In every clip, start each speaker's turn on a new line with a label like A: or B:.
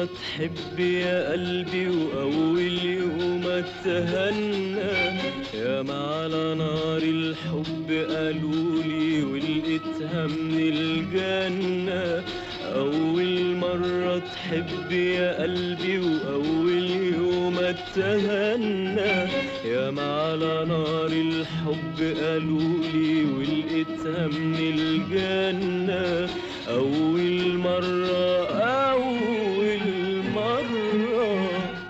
A: مرة تحب يا قلبي وأول يوم اتهنى يا ما على نار الحب قالولي ولقيتها من الجنة أول مرة تحب يا قلبي وأول يوم اتهنى يا ما على نار الحب قالولي ولقيتها من الجنة أول مرة أول مرة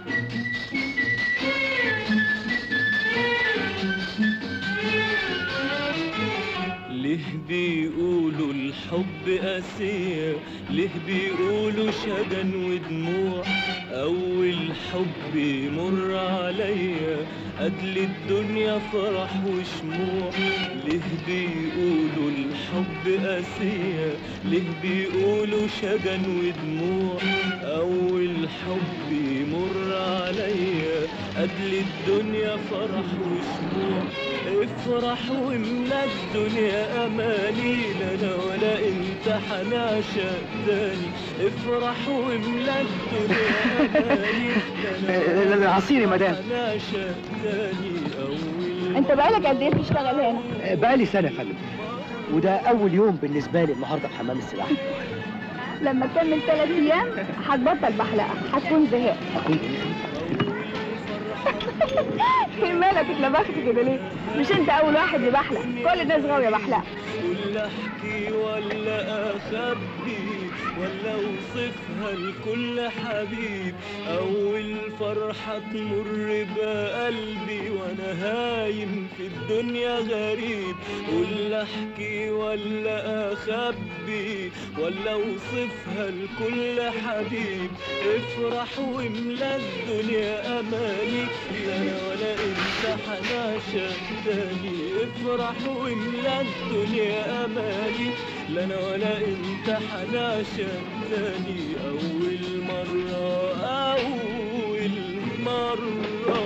A: ليه بيقولوا الحب قاسية ليه بيقولوا شجن ودموع أول حب يمر عليا قتل الدنيا فرح وشموع ليه بيقولوا الحب قاسية ليه بيقولوا شجن ودموع أول حب يمر عليا قتل الدنيا فرح وشموع افرح واملا الدنيا اماني لا انا ولا انت حنعشق تاني افرح واملا الدنيا اماني لا انا
B: العصير يا مدام
A: حنعشق تاني اول
C: انت بقالك قد ايه بتشتغل هنا
B: بقالي سنة يا فندم وده أول يوم بالنسبة لي النهاردة في حمام السباحة
C: لما تكمل ثلاث ايام هتبطل بحلقه هتكون زهقت
B: أكون
C: مالك اتلبخت كده ليه مش انت اول واحد اللي بحلق كل الناس غاويه بحلق
A: ولا احكي ولا اخبي ولا اوصفها لكل حبيب اول فرحة تمر بقلبي وانا هايم في الدنيا غريب ولا احكي ولا اخبي ولا اوصفها لكل حبيب افرح واملا الدنيا اماني لا انا ولا انت حنعشق تاني افرح واملا الدنيا اماني لا انا ولا انت حنعشق تاني اول مرة اول مرة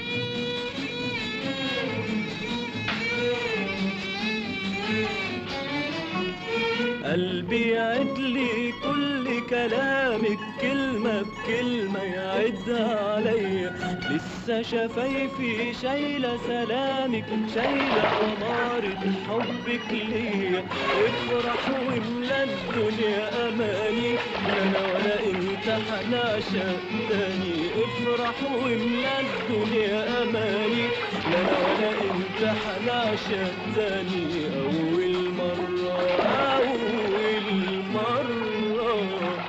A: قلبي يعد لي كل كلامك كلمة بكلمة يعدها عليا لسه شفايفي شايلة سلامك شايلة أمارة حبك ليا افرح واملا الدنيا أماني لا أنا ولا أنت حنعشق تاني افرح واملا الدنيا أماني لا أنا ولا أنت حنعشق تاني أول مرة أول مرة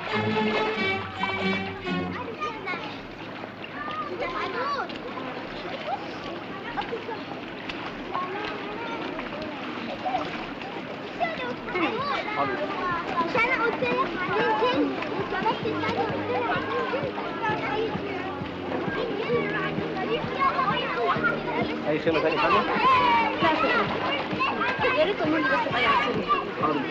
D: مش انا قلت لك هننزل وطلبت النادي قلت لك هننزل
B: أي خدمة تانية يا فندم؟
C: لا شكرا يا ريت امي بس تغير السرير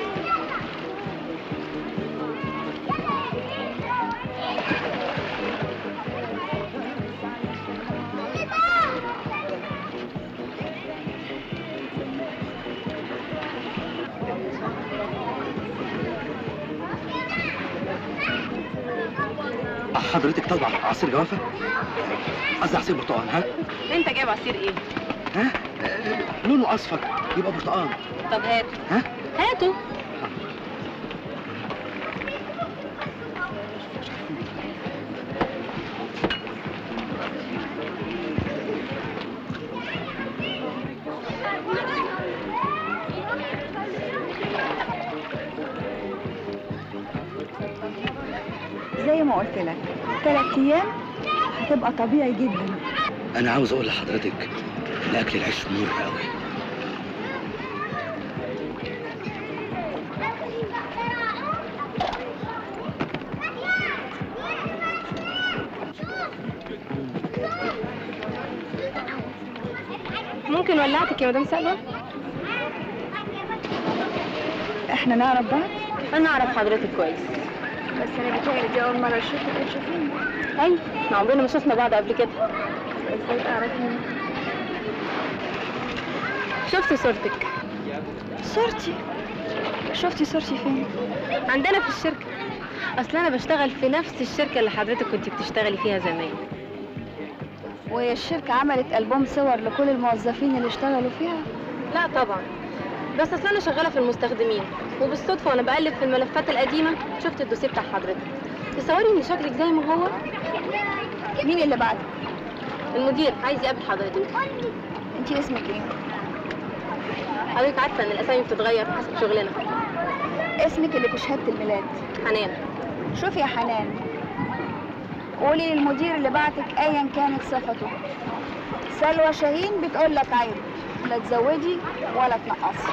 B: حضرتك طالبة عصير جوافة؟ قصدي عصير برتقال ها؟
C: انت جايب عصير ايه
B: ها؟ آه، لونه أصفر يبقى برتقال
C: طب هات
B: ها؟
C: هاته زي ما قلت لك ثلاث ايام هتبقى طبيعي جدا
B: أنا عاوز أقول لحضرتك إن أكل العيش مر أوي
C: ممكن ولعتك يا مدام سلوى احنا نعرف بعض انا اعرف حضرتك كويس بس انا بتهيألي دي اول مره اشوفك وتشوفيني ايوه احنا عمرنا ما شفنا بعض قبل كده ازاي تعرفيني شفت صورتك صورتي شفتي صورتي فين عندنا في الشركه اصل انا بشتغل في نفس الشركه اللي حضرتك كنت بتشتغلي فيها زمان
E: وهي الشركة عملت ألبوم صور لكل الموظفين اللي اشتغلوا فيها
C: لا طبعا بس اصل انا شغاله في المستخدمين وبالصدفه وانا بقلب في الملفات القديمه شفت الدوسيه بتاع حضرتك تصوري ان شكلك زي ما هو
E: مين اللي بعد؟
C: المدير عايز يقابل حضرتك
E: انت اسمك ايه؟
C: حضرتك عارفه ان الاسامي بتتغير حسب شغلنا
E: اسمك اللي في شهادة الميلاد
C: حنان
E: شوفي يا حنان قولي للمدير اللي بعتك ايا كانت صفته سلوى شاهين بتقول لك عيب لا تزودي ولا تنقصي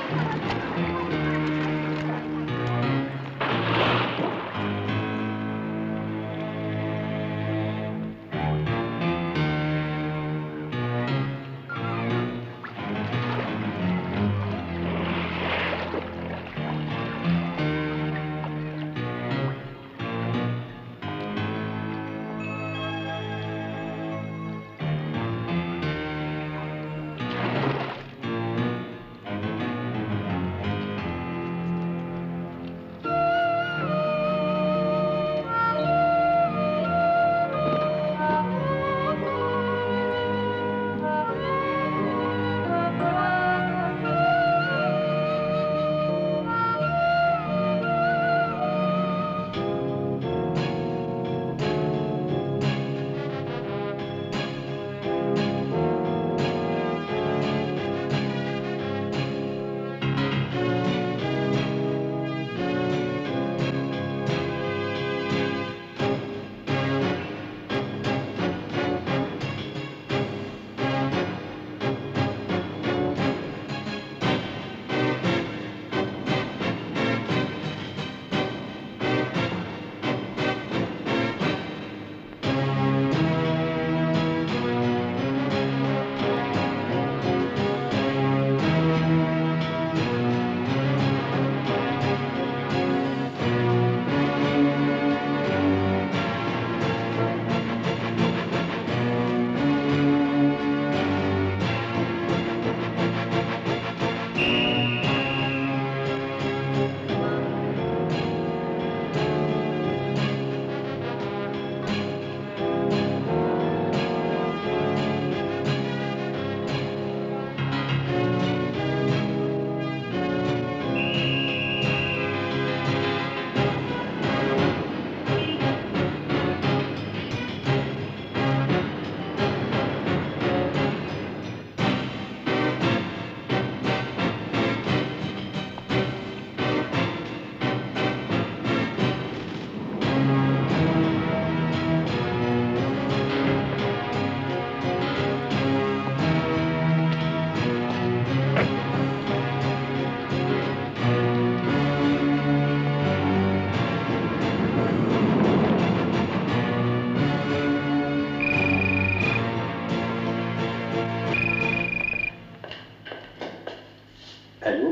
B: الو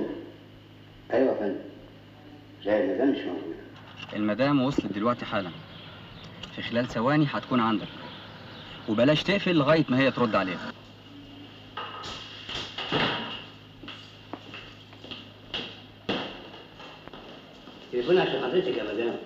B: ايوه يا فندم لا المدام مش موجوده
F: المدام وصلت دلوقتي حالا في خلال ثواني هتكون عندك وبلاش تقفل لغاية ما هي ترد عليها
B: تليفون عشان حضرتك يا مدام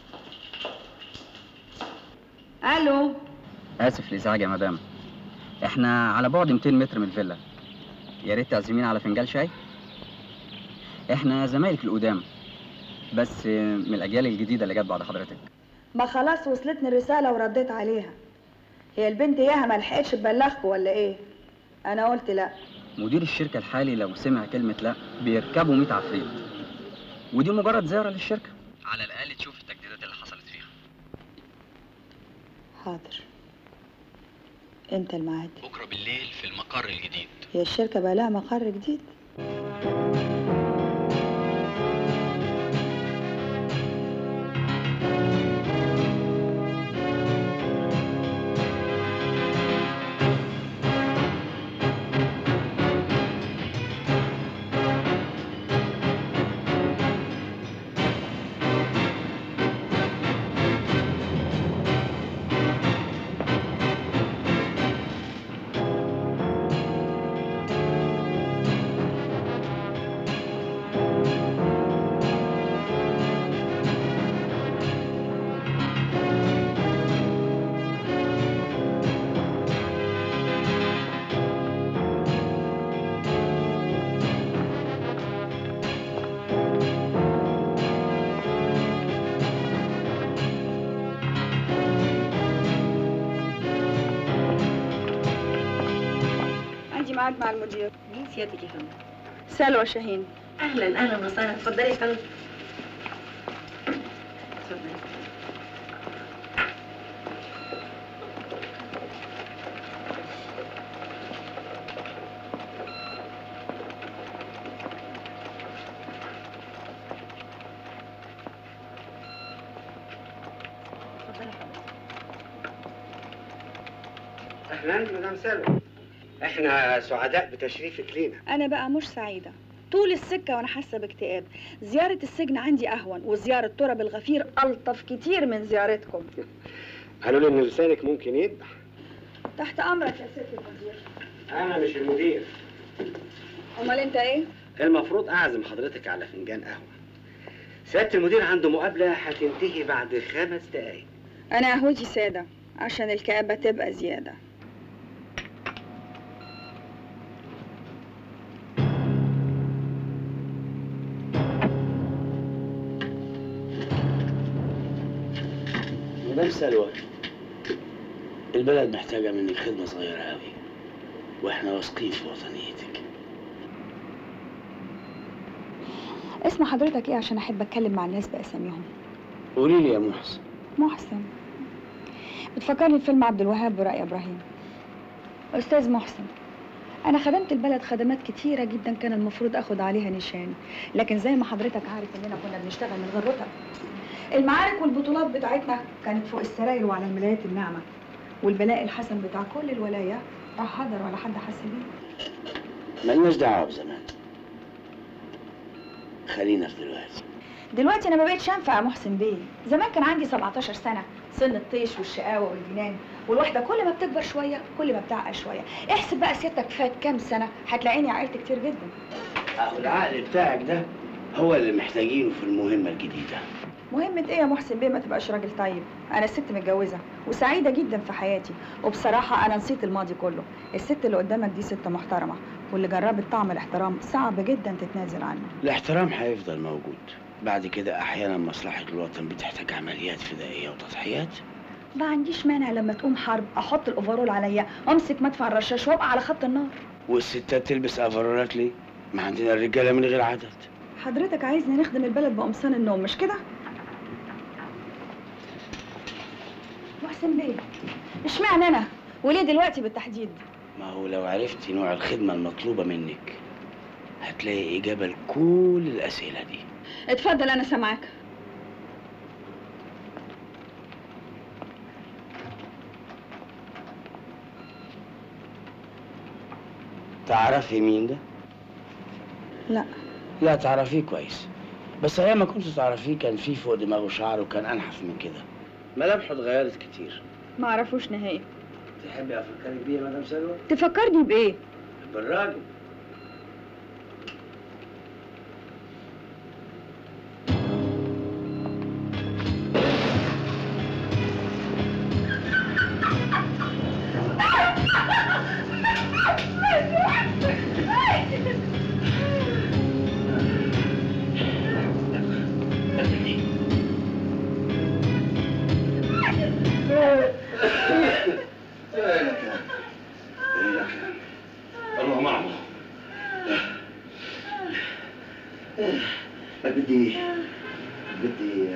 E: الو
F: آسف لإزعاج يا مدام احنا على بعد 200 متر من الفيلا يا ريت تعزمينا على فنجان شاي احنا زمايلك القدام بس من الأجيال الجديدة اللي جت بعد حضرتك
E: ما خلاص وصلتني الرسالة ورديت عليها هي البنت ياها ما لحقتش تبلغكوا ولا ايه انا قلت لا
F: مدير الشركة الحالي لو سمع كلمة لا بيركبوا 100 عفريت ودي مجرد زيارة للشركة على الأقل تشوف التجديدات اللي حصلت فيها
E: حاضر امتى الميعاد
F: بكرة بالليل في المقر الجديد
E: هي الشركة بقى لها مقر جديد ميعاد مع المدير
C: مين سيادتك يا فندم
E: سلوى شاهين
C: اهلا اهلا وسهلا اتفضلي يا فندم اتفضلي اتفضلي يا فندم
B: اهلا مدام سلوى احنا سعداء بتشريفك لينا
E: انا بقى مش سعيده طول السكه وانا حاسه باكتئاب زياره السجن عندي اهون وزياره تراب الغفير الطف كتير من زيارتكم
B: قالوا لي ان لسانك ممكن يذبح
E: تحت امرك يا ست المدير
B: انا مش المدير
E: امال انت ايه
B: المفروض اعزم حضرتك على فنجان قهوه سياده المدير عنده مقابله هتنتهي بعد خمس دقايق
E: انا قهوتي ساده عشان الكآبه تبقى زياده
G: مدام سلوى البلد محتاجة منك خدمة صغيرة أوي وإحنا واثقين في وطنيتك
E: اسم حضرتك ايه عشان احب اتكلم مع الناس باساميهم
G: قولي لي يا محسن
E: محسن بتفكرني بفيلم عبد الوهاب ورأي ابراهيم استاذ محسن انا خدمت البلد خدمات كتيره جدا كان المفروض اخد عليها نشان لكن زي ما حضرتك عارف اننا كنا بنشتغل من غير رتب المعارك والبطولات بتاعتنا كانت فوق السراير وعلى الملايات الناعمه والبلاء الحسن بتاع كل الولايات راح هدر ولا حد حس بيه
G: ملناش دعوة بزمان خلينا في دلوقتي
E: دلوقتي انا ما بقتش انفع يا محسن بيه زمان كان عندي 17 سنه سن الطيش والشقاوه والجنان والواحده كل ما بتكبر شويه كل ما بتعقل شويه احسب بقى سيادتك فات كام سنه هتلاقيني عقلت كتير جدا
G: أهو العقل بتاعك ده هو اللي محتاجينه في المهمة الجديدة
E: مهمة ايه يا محسن بيه ما تبقاش راجل طيب انا ست متجوزه وسعيده جدا في حياتي وبصراحه انا نسيت الماضي كله الست اللي قدامك دي ست محترمه واللي جربت طعم الاحترام صعب جدا تتنازل عنه
G: الاحترام هيفضل موجود بعد كده أحيانا مصلحة الوطن بتحتاج عمليات فدائية وتضحيات
E: ما عنديش مانع لما تقوم حرب احط الاوفرول عليا وامسك مدفع الرشاش وابقى على خط النار
G: والستات تلبس افرولات ليه؟ ما عندنا الرجالة من غير عدد
E: حضرتك عايزني نخدم البلد بقمصان النوم مش كده محسن بيه اشمعنى انا وليه دلوقتي بالتحديد
G: ما هو لو عرفتي نوع الخدمة المطلوبة منك هتلاقي إجابة لكل الأسئلة دي
E: اتفضل انا سامعاك
G: تعرفي مين ده؟
E: لا
G: لا تعرفيه كويس بس أيام ما كنت تعرفيه كان في فوق دماغه شعر وكان أنحف من كده ملامحه اتغيرت كتير
E: ما اعرفوش نهائي
G: تحبي أفكرك بيه يا مدام سلوى؟
E: تفكرني بايه
G: بالراجل
H: الله معه بدي بدي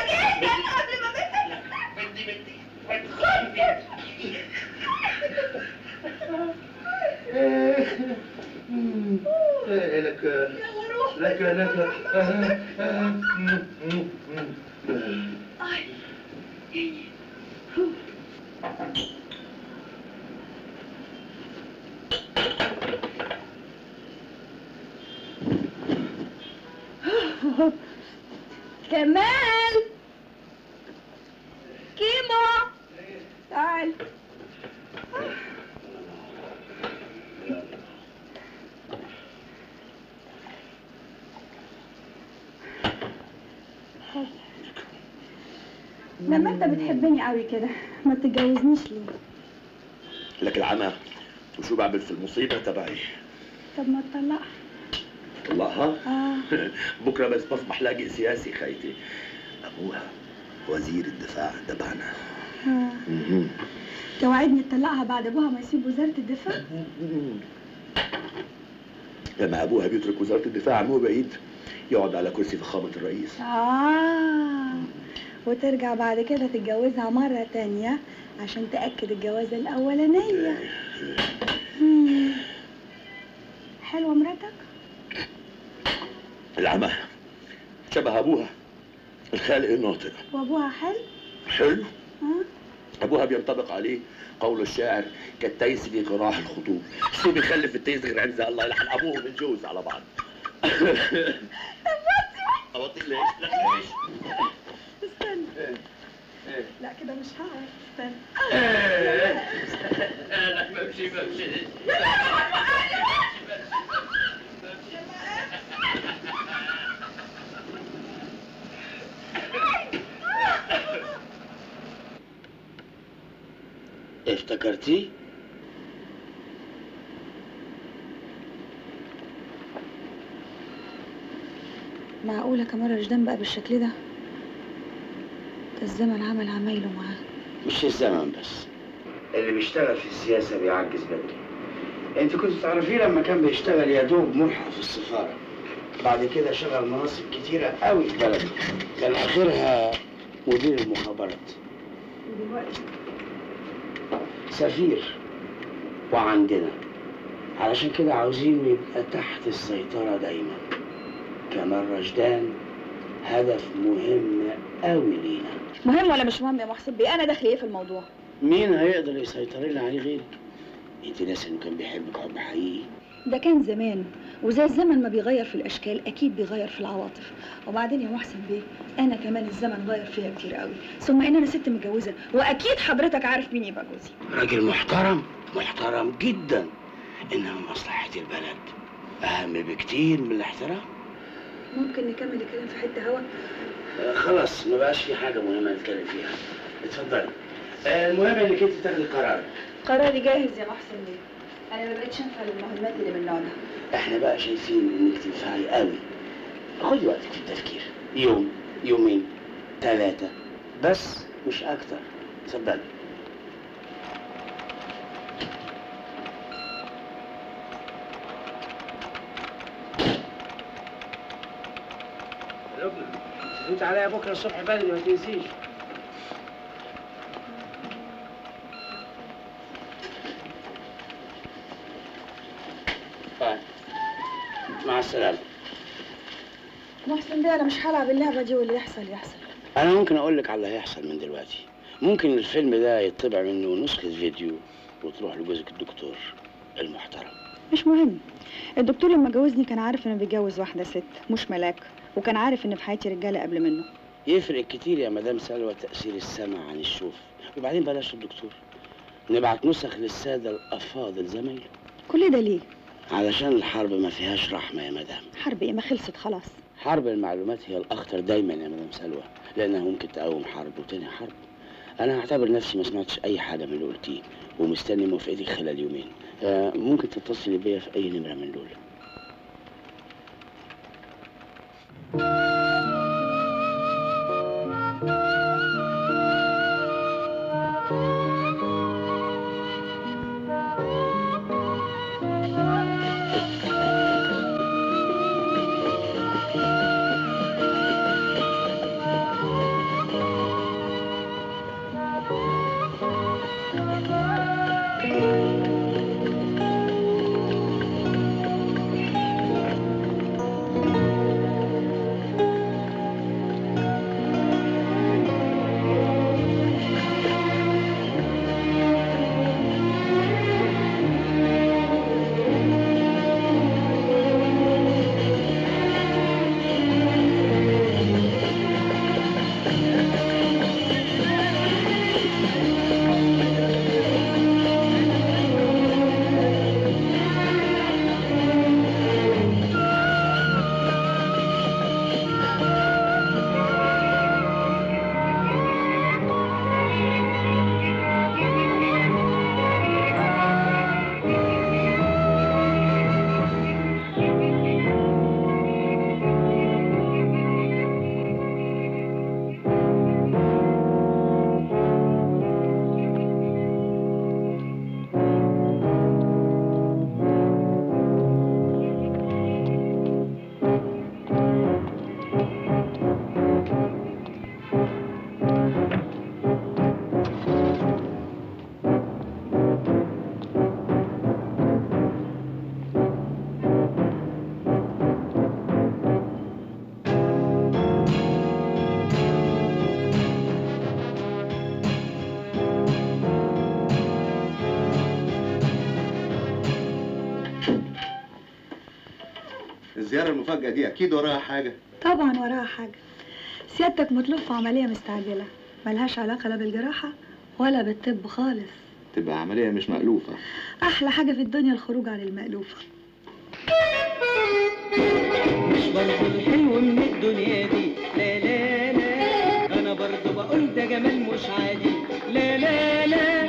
H: لك لك لك
E: كمال كيمو تعال لما انت بتحبني قوي كده ما تتجوزنيش ليه
H: لك العمى وشو بعمل في المصيبة تبعي
E: طب ما تطلقها
H: الله
E: اه
H: بكرة بس بصبح لاقي سياسي خيتي أبوها وزير الدفاع تبعنا
E: آه. توعدني تطلقها بعد ابوها ما يسيب وزارة الدفاع
H: لما ابوها بيترك وزاره الدفاع عن هو بعيد يقعد على كرسي فخامه الرئيس
E: آه وترجع بعد كده تتجوزها مرة تانية عشان تأكد الجوازة الأولانية مم. حلوة مراتك؟
H: العمى شبه ابوها الخالق الناطق
E: وأبوها حلو؟
H: حلو
E: ها؟
H: ابوها بينطبق عليه قول الشاعر كالتيس في قراح الخطوب شو بيخلف التيس غير عنزة الله يلحن ابوه بالجوز على بعض ابطيك ليش؟ لك ليش؟
E: استنى لا كده مش هعرف استنى
H: لك بمشي بمشي
G: افتكرتيه؟
E: معقولة كمال رشدان بقى بالشكل ده؟ ده الزمن عمل عمايله معاه
G: مش الزمن بس اللي بيشتغل في السياسة بيعجز بدري انت كنت تعرفيه لما كان بيشتغل يا دوب ملحق في السفارة بعد كده شغل مناصب كتيرة قوي في بلده كان آخرها مدير المخابرات
E: ودلوقتي
G: سفير وعندنا علشان كده عاوزين يبقى تحت السيطرة دايما كمال رشدان هدف مهم قوي لينا
E: مهم ولا مش مهم يا محسن بيه أنا داخلي إيه في الموضوع؟
G: مين هيقدر يسيطر لنا عليه غيرك؟ انت ناس انه كان بيحبك حب حقيقي
E: ده كان زمان وزي الزمن ما بيغير في الاشكال اكيد بيغير في العواطف وبعدين يا محسن بيه انا كمان الزمن غير فيها كتير قوي ثم ان انا ست متجوزه واكيد حضرتك عارف مين يبقى جوزي
G: راجل محترم محترم جدا انما مصلحة البلد اهم بكتير من الاحترام
E: ممكن نكمل الكلام في حته هوا
G: آه خلاص ما بقاش في حاجة مهمة نتكلم فيها اتفضلي آه المهم انك انت تاخدي قرار
E: قراري جاهز يا محسن بيه انا ما بقتش انفع للمهمات اللي من النوع ده
G: احنا بقى شايفين انك تنفعي قوي خدي وقتك في التفكير يوم يومين ثلاثة بس مش اكتر اتفضلي فوت عليا بكره الصبح بدري ما تنسيش طيب مع السلامة
E: محسن بيه انا مش هلعب اللعبه دي واللي يحصل يحصل
G: أنا ممكن أقول لك على اللي هيحصل من دلوقتي ممكن الفيلم ده يطبع منه نسخة فيديو وتروح لجوزك الدكتور المحترم
E: مش مهم الدكتور لما جوزني كان عارف انه بيتجوز واحده ست مش ملاك وكان عارف ان في حياتي رجاله قبل منه
G: يفرق كتير يا مدام سلوى تأثير السمع عن الشوف وبعدين بلاش الدكتور نبعت نسخ للسادة الأفاضل زمايله
E: كل ده ليه
G: علشان الحرب ما فيهاش رحمة يا مدام
E: حرب ايه ما خلصت خلاص
G: حرب المعلومات هي الأخطر دايما يا مدام سلوى لأنها ممكن تقوم حرب وتاني حرب أنا هعتبر نفسي ما سمعتش أي حاجة من اللي قلتيه ومستني موافقتك خلال يومين آه، ممكن تتصلي بيا في أي نمرة من دول
I: الزيارة المفاجأة دي أكيد وراها حاجة
E: طبعا وراها حاجة سيادتك مطلوب في عملية مستعجلة ملهاش علاقة لا بالجراحة ولا بالطب خالص
I: تبقى عملية مش مألوفة
E: أحلى حاجة في الدنيا الخروج عن المألوفة
A: مش برضه الحلو من الدنيا دي لا لا لا انا برضه بقول ده جمال مش عادي لا لا لا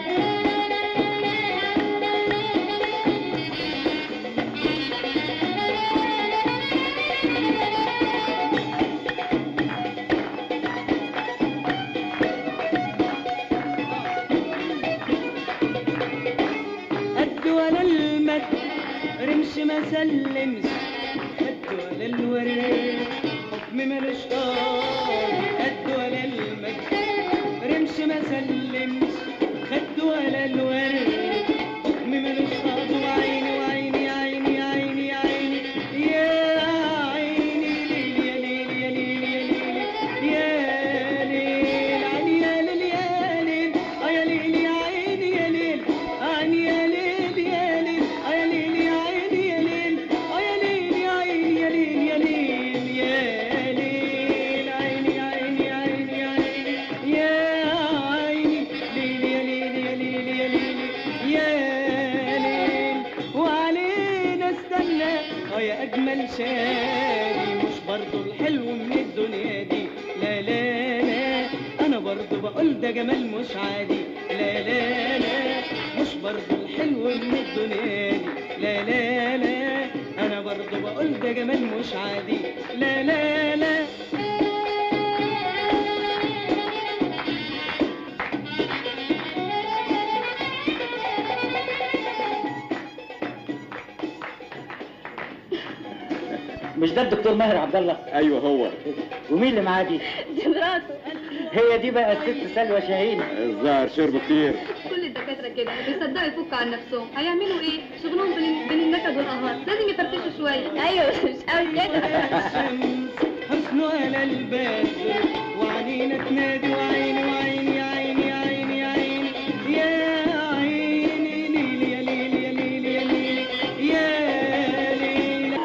A: قد ولا المد رمش ما سلمش قد ولا الورد حكم ملوش طار قد ولا المد رمش ما سلمش خد ولا الورد حكم ملوش طار وعيني وعيني عيني عيني عيني يا عيني ليل يا ليل يا ليل يا ليل يا ليل عيني يا ليل يا ليل آه يا ليل يا عيني يا ليل عيني يا ليل يا ليل آه يا ليل يا عيني يا ليل آه يا ليل يا عيني يا ليل يا ليل يا ليل عيني عيني عيني عيني يا عيني ليل يا ليل يا ليل يا ليل يا ليل وعلينا استنى اه يا اجمل شادي مش برضو الحلو من الدنيا دي لا لا لا انا برضو بقول ده جمال مش عادي لا لا لا مش برضو الحلو من الدنيا دي لا لا لا انا برضو بقول ده جمال مش عادي لا لا لا
J: مش ده الدكتور ماهر عبد الله
I: أيوه هو
J: ومين اللي معاه دي؟
C: دي مراته
J: هي دي بقى الست سلوى شاهين
I: الظاهر شربوا كتير
C: كل الدكاترة كده بيصدقوا يفكوا عن نفسهم هيعملوا ايه؟ شغلهم بين بين النكد والقهار لازم يفرفشوا شوية ايوه مش قوي كده
A: الشمس حسن على البدر وعينينا تنادي وعيني وعيني عيني عيني عيني يا عيني ليل يا ليل يا ليل يا ليل يا ليل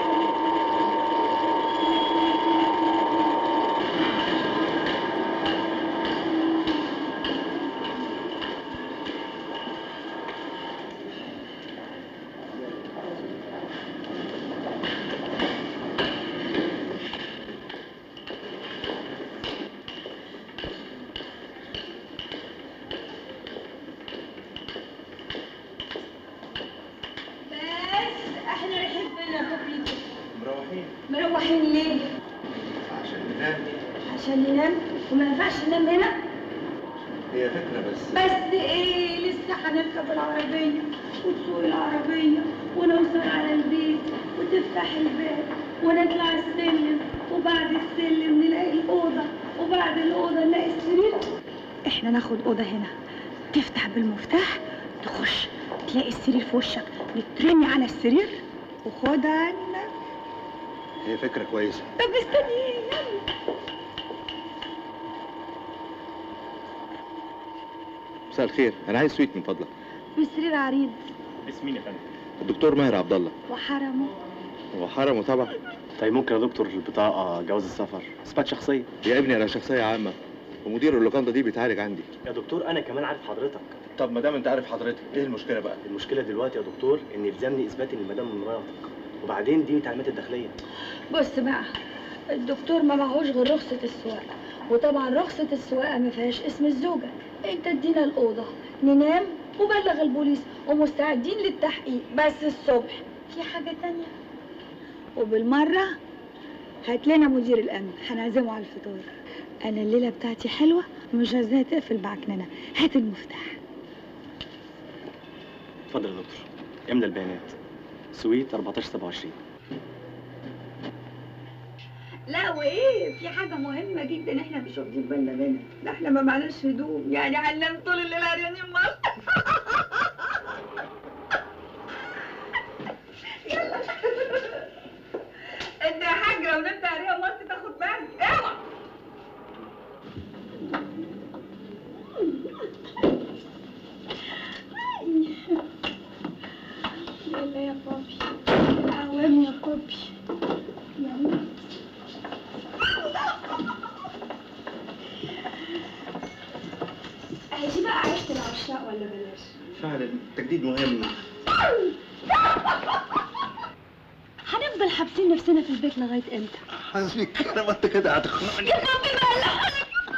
E: بس احنا رايحين فين يا بابيتو
I: مروحين
E: مروحين ليه؟
I: عشان ننام
E: عشان ننام وما ينفعش ننام هنا
I: هي فكرة بس
E: بس ايه لسه هنركب العربية وتسوق العربية ونوصل على البيت وتفتح الباب ونطلع السلم وبعد السلم نلاقي الأوضة وبعد الأوضة نلاقي السرير احنا ناخد أوضة هنا تفتح بالمفتاح تخش تلاقي السرير في وشك نترمي على السرير وخدها عنك
I: هي فكرة كويسة
E: طب استني يلا
I: مساء الخير أنا عايز سويت من فضلك
E: والسرير عريض
K: اسم مين يا فندم؟
I: الدكتور ماهر عبد الله
E: وحرمه
I: هو حرمه طبعا
K: طيب ممكن يا دكتور البطاقة جواز السفر إثبات شخصية
I: يا ابني أنا شخصية عامة ومدير اللوكاندا دي بيتعالج عندي
K: يا دكتور أنا كمان عارف حضرتك
I: طب ما دام أنت عارف حضرتك إيه المشكلة بقى؟
K: المشكلة دلوقتي يا دكتور إن يلزمني إثبات إن المدام مراتك وبعدين دي تعليمات الداخلية
E: بص بقى الدكتور ما معهوش غير رخصة السواقة وطبعا رخصة السواقة ما فيهاش اسم الزوجة انت ادينا الأوضة ننام وبلغ البوليس ومستعدين للتحقيق بس الصبح في حاجة تانية وبالمرة هات لنا مدير الأمن هنعزمه على الفطار أنا الليلة بتاعتي حلوة ومش عايزاها تقفل بعكننة هات المفتاح
K: اتفضل يا دكتور املى البيانات سويت 14 27
E: لا وايه في حاجه مهمه جدا احنا مش واخدين بالنا منها ده احنا ما معناش هدوم يعني هننام طول الليل عريانين مصر يلا انت يا حاج لو نمت عريان مصر تاخد بالك اوعى يلا يا بابي قوام يا بابي هيجي بقى عيشة العشاق ولا بلاش
K: فعلا تجديد مهم
E: هنفضل حابسين نفسنا في البيت لغاية امتى؟
K: حسبك انا ما انت كده هتخنقني
E: يا ربي بقى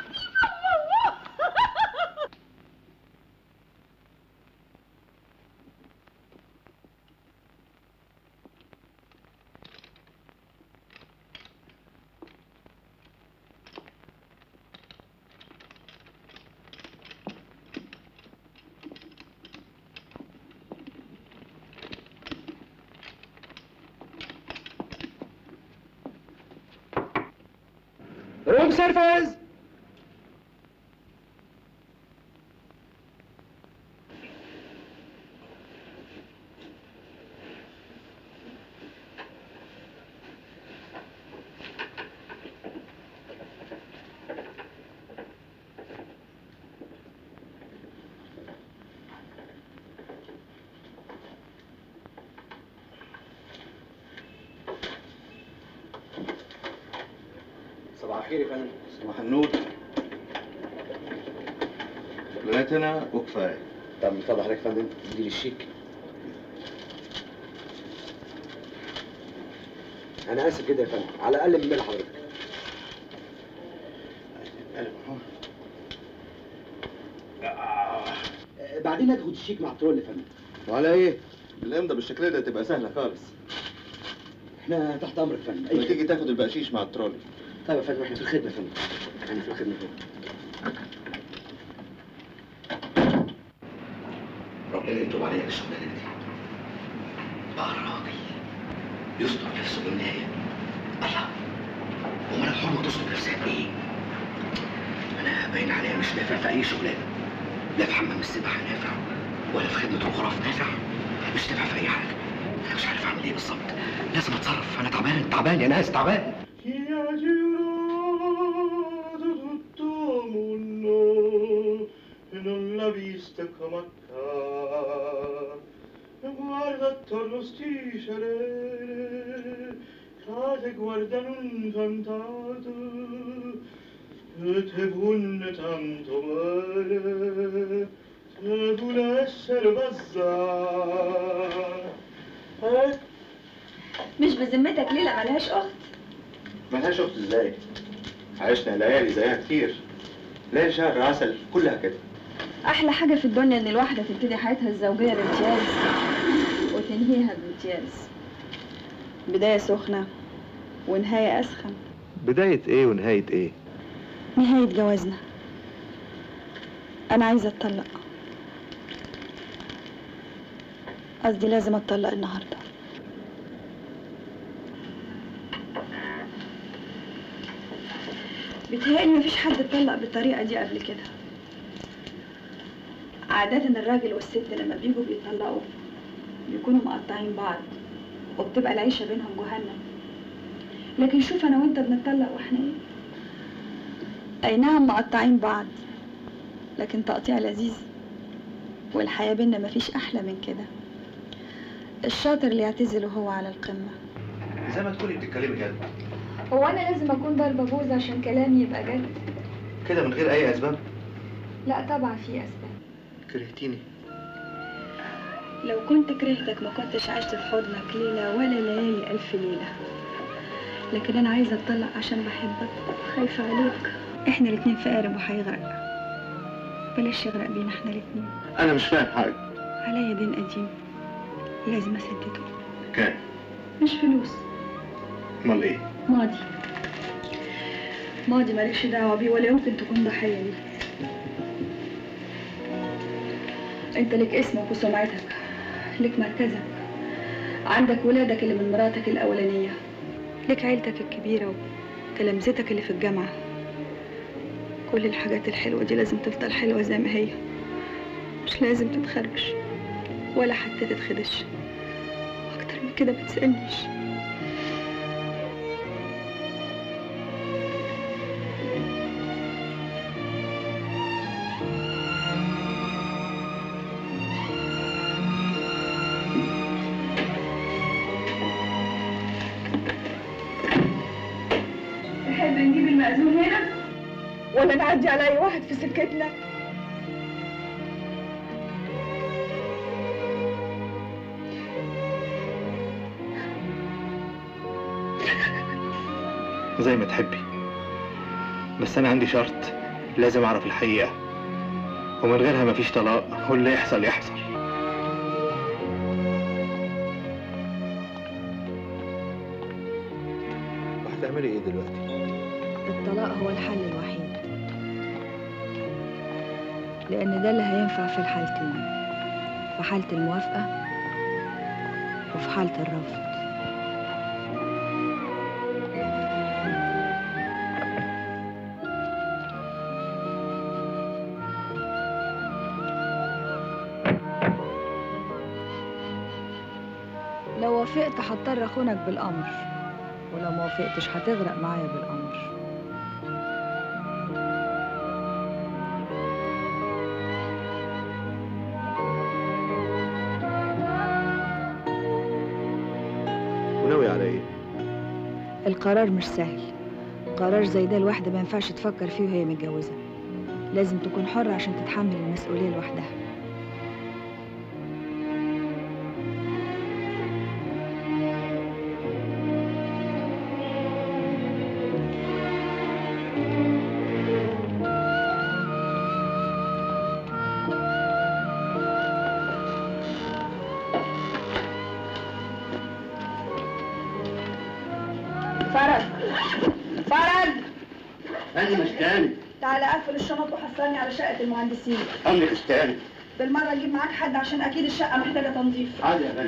L: روم سيرفيس
K: صباح الخير يا فندم صباح النور لغايه هنا وكفايه طب من فضل حضرتك يا فندم اديني الشيك
B: انا اسف جدا يا فندم على الاقل من مال حضرتك
K: بعدين هتاخد الشيك مع الترول يا فندم
I: وعلى ايه؟ الامضه بالشكل ده تبقى سهله خالص
K: احنا تحت امرك يا فندم
I: لما تيجي تاخد البقشيش مع الترولي
K: طيب يا فندم احنا في الخدمه يا فندم احنا في الخدمه يا فندم
H: ربنا يتوب علينا الشغلانه دي بقى الراجل يستر نفسه بالنهايه الله هو انا الحرمه تستر نفسها بايه؟ انا باين عليا مش نافع في اي شغلانه لا في حمام السباحه نافع ولا في خدمه الغرف نافع مش نافع في اي حاجه انا مش عارف اعمل ايه بالظبط لازم اتصرف انا تعبان تعبان يا ناس تعبان
M: e non l'ha vista come a ca. E guarda attorno sti serene, cade guardano incantato, e te vuole tanto bene, te vuole essere bazzar. Eh,
E: مش بذمتك ليلى ملهاش أخت
I: ملهاش اخت ازاي؟ عشنا ليالي زيها كتير ليالي شهر عسل كلها كده
E: أحلى حاجة في الدنيا إن الواحدة تبتدي حياتها الزوجية بامتياز وتنهيها بامتياز بداية سخنة ونهاية أسخن
I: بداية ايه ونهاية ايه؟
E: نهاية جوازنا أنا عايزة أتطلق قصدي لازم أتطلق النهاردة بيتهيألي مفيش حد اتطلق بالطريقة دي قبل كده عادة الراجل والست لما بيجوا بيطلقوا بيكونوا مقطعين بعض وبتبقى العيشة بينهم جهنم لكن شوف أنا وأنت بنتطلق وإحنا إيه أي نعم مقطعين بعض لكن تقطيع لذيذ والحياة بينا مفيش أحلى من كده الشاطر اللي يعتزل وهو على القمة
I: زي ما تكوني بتتكلمي جد
E: هو أنا لازم أكون ضاربة بوز عشان كلامي يبقى جد
I: كده من غير اي اسباب
E: لا طبعا في أسباب
I: كرهتيني
E: لو كنت كرهتك ما كنتش عشت في حضنك ليلة ولا ليالي ألف ليلة لكن أنا عايزة أتطلق عشان بحبك خايفة عليك إحنا الاتنين في قارب وهيغرق بلاش يغرق بينا إحنا الاتنين
I: انا مش فاهم حاجة
E: عليا دين قديم لازم أسدده
I: كام؟
E: مش فلوس
I: امال ايه؟
E: ماضي ماضي مالكش دعوة بيه ولا يمكن تكون ضحية ليه انت لك اسمك وسمعتك لك مركزك عندك ولادك اللي من مراتك الأولانية لك عيلتك الكبيرة وتلامذتك اللي في الجامعة كل الحاجات الحلوة دي لازم تفضل حلوة زي ما هي مش لازم تتخربش ولا حتى تتخدش أكتر من كده ما تسألنيش تحب نجيب المأذون هنا ولا نعدي على أي واحد في سكتنا
I: زي ما تحبي بس انا عندي شرط لازم اعرف الحقيقة ومن غيرها مفيش طلاق واللي يحصل يحصل
N: هتعملي ايه دلوقتي؟
E: الطلاق هو الحل الوحيد لأن ده اللي هينفع في الحالتين في حالة الموافقة وفي حالة الرفض لو وافقت هضطر اخونك بالامر ولو ما وافقتش هتغرق معايا بالامر
N: وناوي على ايه؟
E: القرار مش سهل قرار زي ده الواحدة ما ينفعش تفكر فيه وهي متجوزة لازم تكون حرة عشان تتحمل المسؤولية لوحدها فرج فرج
H: أنا مستاني
E: تعالى قفل الشنط وحصلني على شقة المهندسين
H: أمرك استاني
E: بالمرة جيب معاك حد عشان أكيد الشقة محتاجة تنظيف
H: عادي يا غالي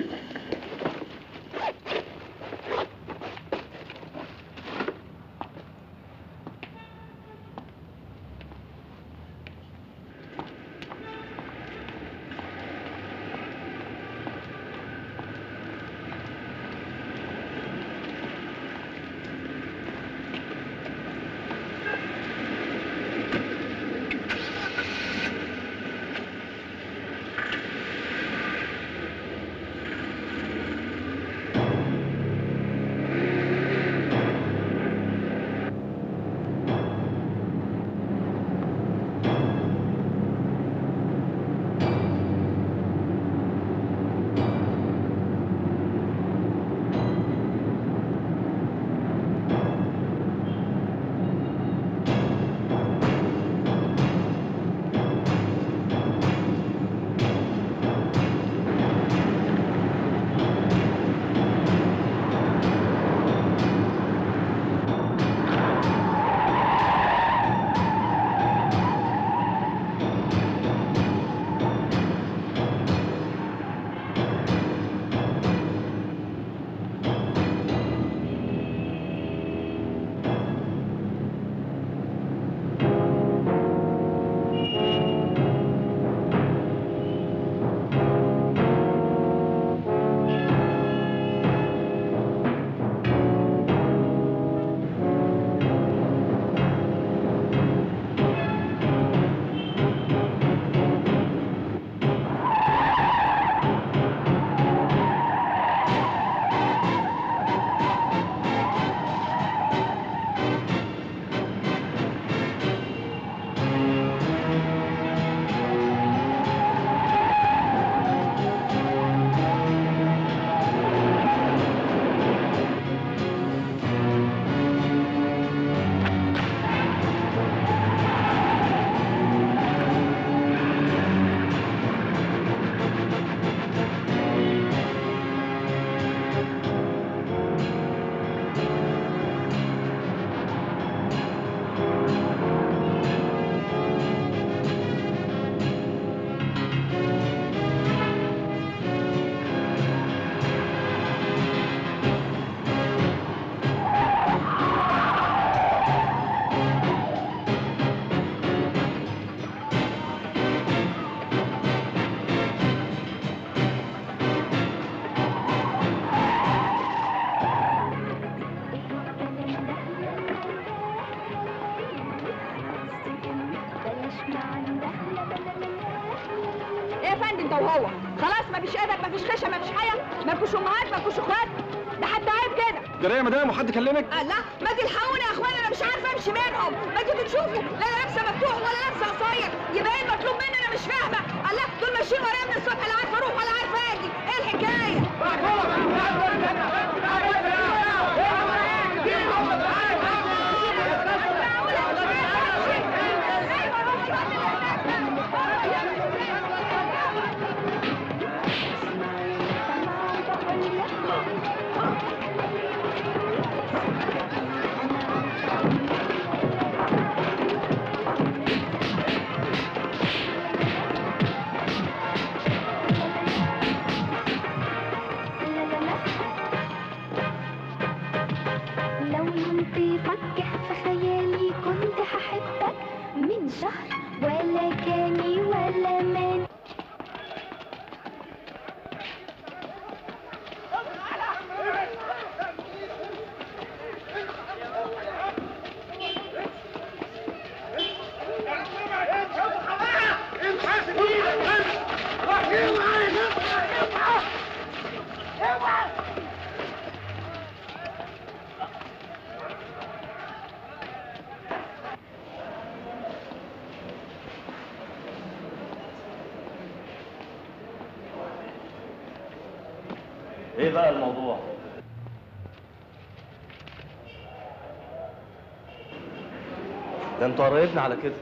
E: ايه يا فندم انت وهو خلاص مفيش ادب مفيش خشم مفيش حاجه مالكوش امهات مالكوش اخوات ده حد عيب كده
N: جرى يا مدام وحد كلمك؟
E: الله ما تلحقوني يا اخوان انا مش عارفه امشي بينهم ما انتوا بتشوفوا لا انا لابسه مفتوح ولا لابسه قصير يبقى ايه المطلوب مني انا مش فاهمه الله دول ماشيين ورايا من الصبح لا عارفه اروح ولا عارفه اجي ايه الحكايه
D: الأمان
K: ايه بقى الموضوع؟ ده انتوا قرايبنا على كده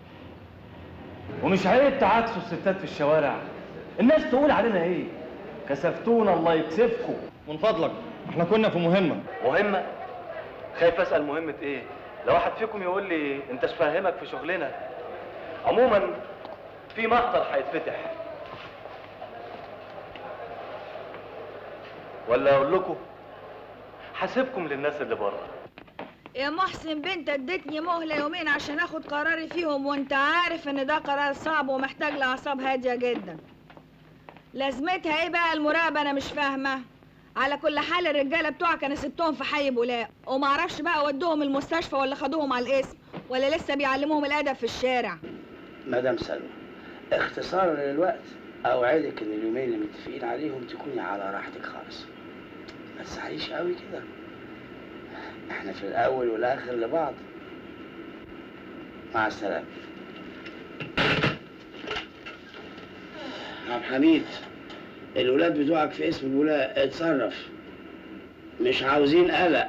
K: ومش عيب تعاكسوا الستات في الشوارع الناس تقول علينا ايه؟ كسفتونا الله يكسفكم
I: من فضلك احنا كنا في مهمة
K: مهمة؟ خايف اسأل مهمة ايه؟ لو واحد فيكم يقول لي انت فاهمك في شغلنا عموما في مقتل هيتفتح ولا اقول لكم حاسبكم للناس اللي بره
E: يا محسن بنت ادتني مهلة يومين عشان اخد قراري فيهم وانت عارف ان ده قرار صعب ومحتاج لاعصاب هادية جدا لازمتها ايه بقى المراقبة انا مش فاهمة على كل حال الرجالة بتوعك انا سبتهم في حي بولاق ومعرفش بقى ودوهم المستشفى ولا خدوهم على الاسم ولا لسه بيعلموهم الادب في الشارع
G: مدام سلمى اختصارا للوقت اوعدك ان اليومين اللي متفقين عليهم تكوني على راحتك خالص ما تسعيش قوي كده احنا في الاول والاخر لبعض مع السلامه عبد الحميد الولاد بتوعك في اسم الولاء اتصرف مش عاوزين قلق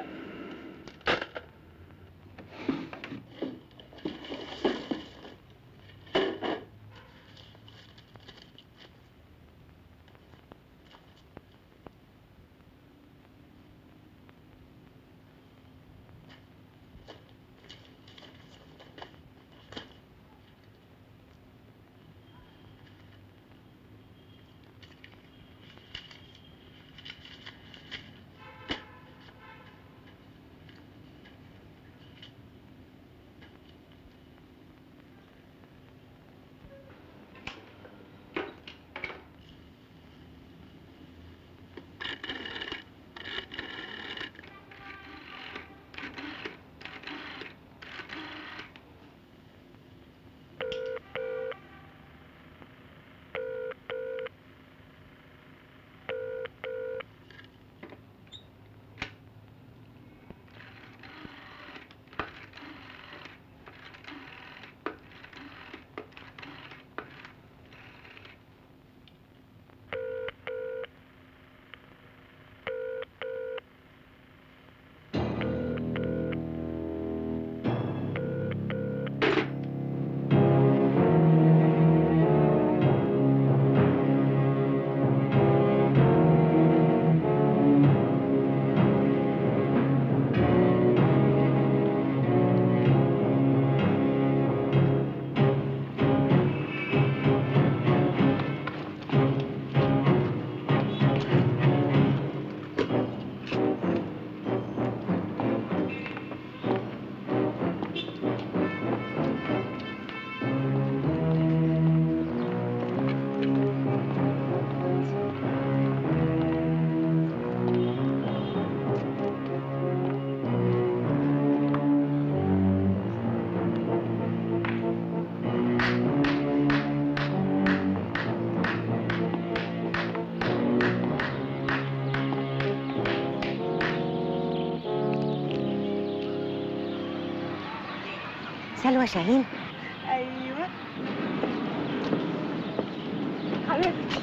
O: سلوى شاهين
E: ايوه حبيبتي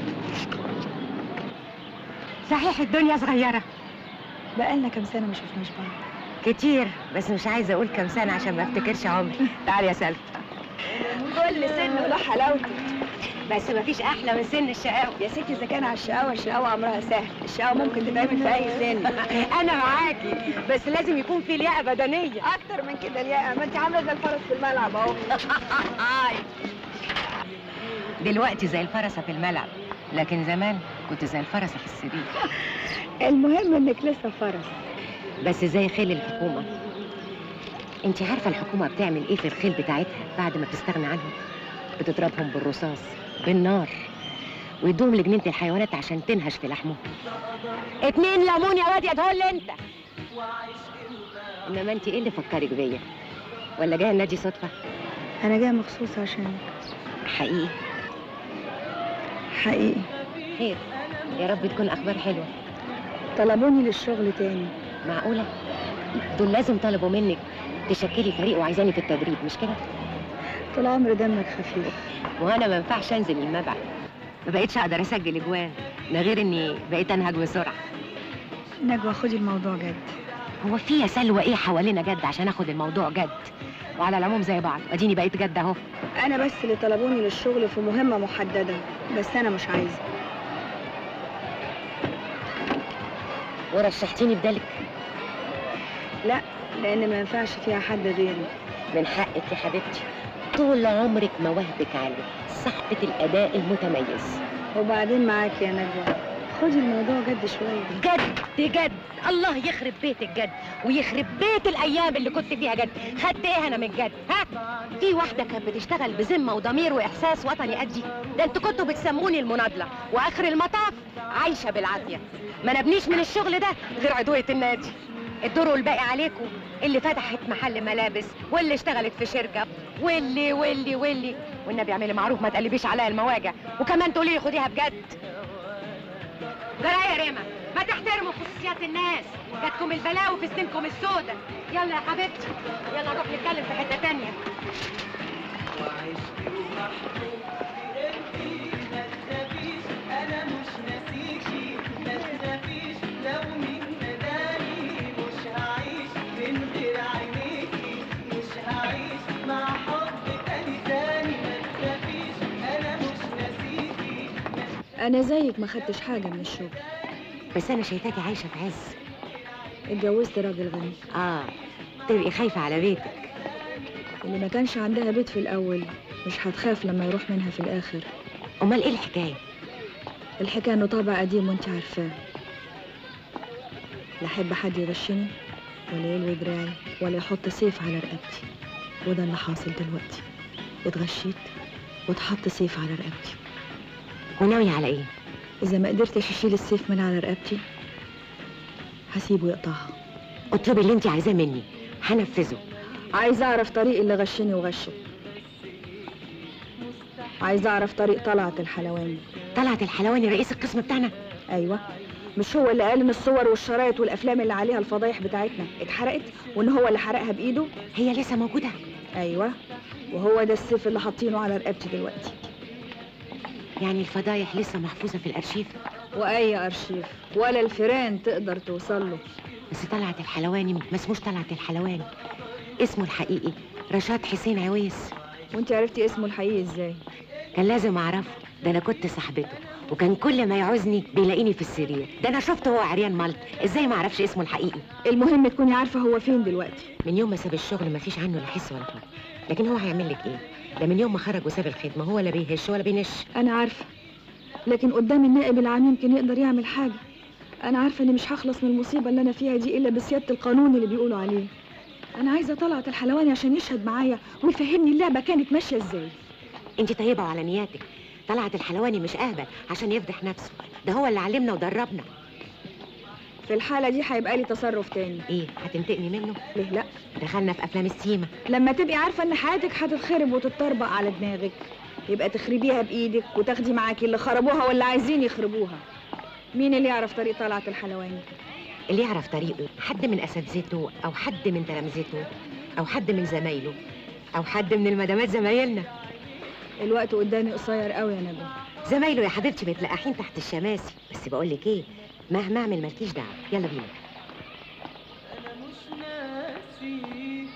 O: صحيح الدنيا صغيرة
E: بقالنا كام سنة ما شفناش بعض
O: كتير بس مش عايزة أقول كام سنة عشان ما افتكرش عمري تعالي يا سلوى
E: كل سن وله حلاوته
O: بس مفيش أحلى من سن الشقاوة
E: يا ستي اذا كان على الشقاوة الشقاوة امرها سهل الشقاوة ممكن تتعمل في اي سن
O: أنا معاكي بس لازم يكون في لياقة بدنية
E: اكتر من كده الياقة ما انت عاملة زي الفرس في الملعب اهو
O: دلوقتي زي الفرسة في الملعب لكن زمان كنت زي الفرسة في السرير
E: المهم انك لسه فرس
O: بس زي خيل الحكومة انت عارفة الحكومة بتعمل ايه في الخيل بتاعتها بعد ما بتستغنى عنهم بتضربهم بالرصاص بالنار ويدوهم لجنينة الحيوانات عشان تنهش في لحمهم اتنين ليمون يا واد يا تقول انت انما انت ايه اللي فكرك بيا ولا جايه النادي صدفه
E: انا جايه مخصوص عشانك
O: حقيقي
E: حقيقي
O: خير يا رب تكون اخبار حلوه
E: طلبوني للشغل تاني
O: معقوله دول لازم طلبوا منك تشكلي فريق وعايزاني في التدريب مش كده
E: طول عمري دمك خفيف
O: وانا ما ينفعش انزل المبعد ما بقيتش اقدر اسجل اجوان ده غير اني بقيت انهج بسرعه
E: نجوى خدي الموضوع جد
O: هو في يا سلوى ايه حوالينا جد عشان اخد الموضوع جد وعلى العموم زي بعض اديني بقيت جد اهو
E: انا بس اللي طلبوني للشغل في مهمه محدده بس انا مش عايزه
O: ورشحتيني بدالك
E: لا لان ما ينفعش فيها حد غيري
O: من حقك يا حبيبتي طول عمرك مواهبك عاليه صاحبه الاداء المتميز
E: وبعدين معاك يا نجوى خدي الموضوع جد شويه
O: جد جد الله يخرب بيتك جد ويخرب بيت الايام اللي كنت فيها جد خدت ايه انا من جد ها في واحده كانت بتشتغل بذمه وضمير واحساس وطني قدي ده انتوا كنتوا بتسموني المناضله واخر المطاف عايشه بالعافيه ما نبنيش من الشغل ده غير عضويه النادي الدور الباقي عليكم اللي فتحت محل ملابس واللي اشتغلت في شركه واللي واللي واللي والنبي اعملي معروف ما تقلبيش عليا المواجع وكمان تقولي لي خديها بجد جرايه يا ريما ما تحترموا خصوصيات الناس جاتكم البلاوي في سنينكم السودة يلا يا حبيبتي يلا نروح نتكلم في حته تانية
A: انا مش ناسيكي ما تخافيش لو من نداني مش هعيش من غير عينيكي مش هعيش مع حب تاني تاني ما تخافيش انا مش ناسيكي
E: انا زيك ما خدتش حاجه من الشغل
O: بس انا شايفاكي عايشه في عز
E: اتجوزت راجل غني
O: اه تبقي خايفه على بيتك
E: اللي ما كانش عندها بيت في الاول مش هتخاف لما يروح منها في الاخر
O: امال ايه الحكايه
E: الحكايه انه طابع قديم وانت عارفاه لا احب حد يغشني ولا يلوي دراعي ولا يحط سيف على رقبتي وده اللي حاصل دلوقتي اتغشيت واتحط سيف على رقبتي
O: وناويه على ايه
E: اذا ما قدرتش اشيل السيف من على رقبتي هسيبه يقطعها
O: اطلبي اللي انت عايزاه مني هنفذه
E: عايزه اعرف طريق اللي غشني وغشه عايزه اعرف طريق طلعت الحلواني
O: طلعت الحلواني رئيس القسم بتاعنا
E: ايوه مش هو اللي قال ان الصور والشرايط والافلام اللي عليها الفضايح بتاعتنا اتحرقت وان هو اللي حرقها بايده
O: هي لسه موجوده
E: ايوه وهو ده السيف اللي حاطينه على رقبتي دلوقتي
O: يعني الفضايح لسه محفوظه في الارشيف
E: واي ارشيف ولا الفيران تقدر توصل له
O: بس طلعت الحلواني ما اسموش طلعت الحلواني اسمه الحقيقي رشاد حسين عويس
E: وانت عرفتي اسمه الحقيقي ازاي
O: كان لازم اعرفه ده انا كنت صاحبته وكان كل ما يعوزني بيلاقيني في السرير ده انا شفته هو عريان مالط ازاي ما اعرفش اسمه الحقيقي
E: المهم تكوني عارفه هو فين دلوقتي
O: من يوم ما ساب الشغل ما فيش عنه لا حس ولا خبر لكن هو هيعمل لك ايه ده من يوم ما خرج وساب الخدمه هو لا بيهش ولا بينش
E: انا عارفه لكن قدام النائب العام يمكن يقدر يعمل حاجه انا عارفه اني مش هخلص من المصيبه اللي انا فيها دي الا بسياده القانون اللي بيقولوا عليه انا عايزه طلعت الحلواني عشان يشهد معايا ويفهمني اللعبه كانت ماشيه ازاي
O: انت طيبه وعلى نياتك طلعت الحلواني مش اهبل عشان يفضح نفسه ده هو اللي علمنا ودربنا
E: في الحاله دي هيبقى لي تصرف تاني
O: ايه هتنتقمي منه
E: ليه لا
O: دخلنا في افلام السيما
E: لما تبقي عارفه ان حياتك هتتخرب وتتطربق على دماغك يبقى تخربيها بايدك وتاخدي معاكي اللي خربوها واللي عايزين يخربوها مين اللي يعرف طريق طلعت الحلواني
O: اللي يعرف طريقه حد من اساتذته او حد من تلامذته او حد من زمايله او حد من المدامات زمايلنا
E: الوقت قدامي قصير قوي يا نجوى
O: زمايله يا حبيبتي متلقحين تحت الشماسي بس بقول لك ايه مهما اعمل مالكيش دعوه يلا بينا
A: انا مش ناسيكي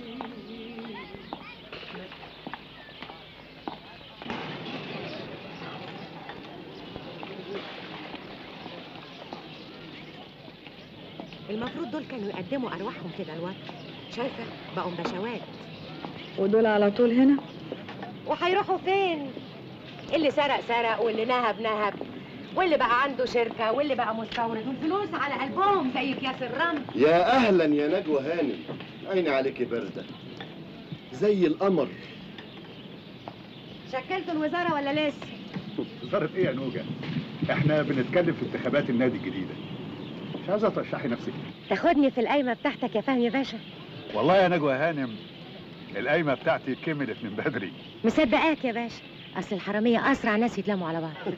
O: المفروض دول كانوا يقدموا ارواحهم كده الوقت شايفه بقوا بشوات
E: ودول على طول هنا
O: وهيروحوا فين اللي سرق سرق واللي نهب نهب واللي بقى عنده شركه واللي بقى مستورد والفلوس على قلبهم زي اكياس الرمل
P: يا اهلا يا نجوى هانم عيني عليكي بارده زي القمر
O: شكلتوا الوزاره ولا لسه
Q: وزارة ايه يا نوجة؟ احنا بنتكلم في انتخابات النادي الجديدة. مش عايزة ترشحي نفسك.
O: تاخدني في القايمه بتاعتك يا فهمي باشا
Q: والله يا نجوى هانم القايمة بتاعتي كملت من بدري.
O: مصدقاك يا باشا اصل الحراميه اسرع ناس يتلموا على بعض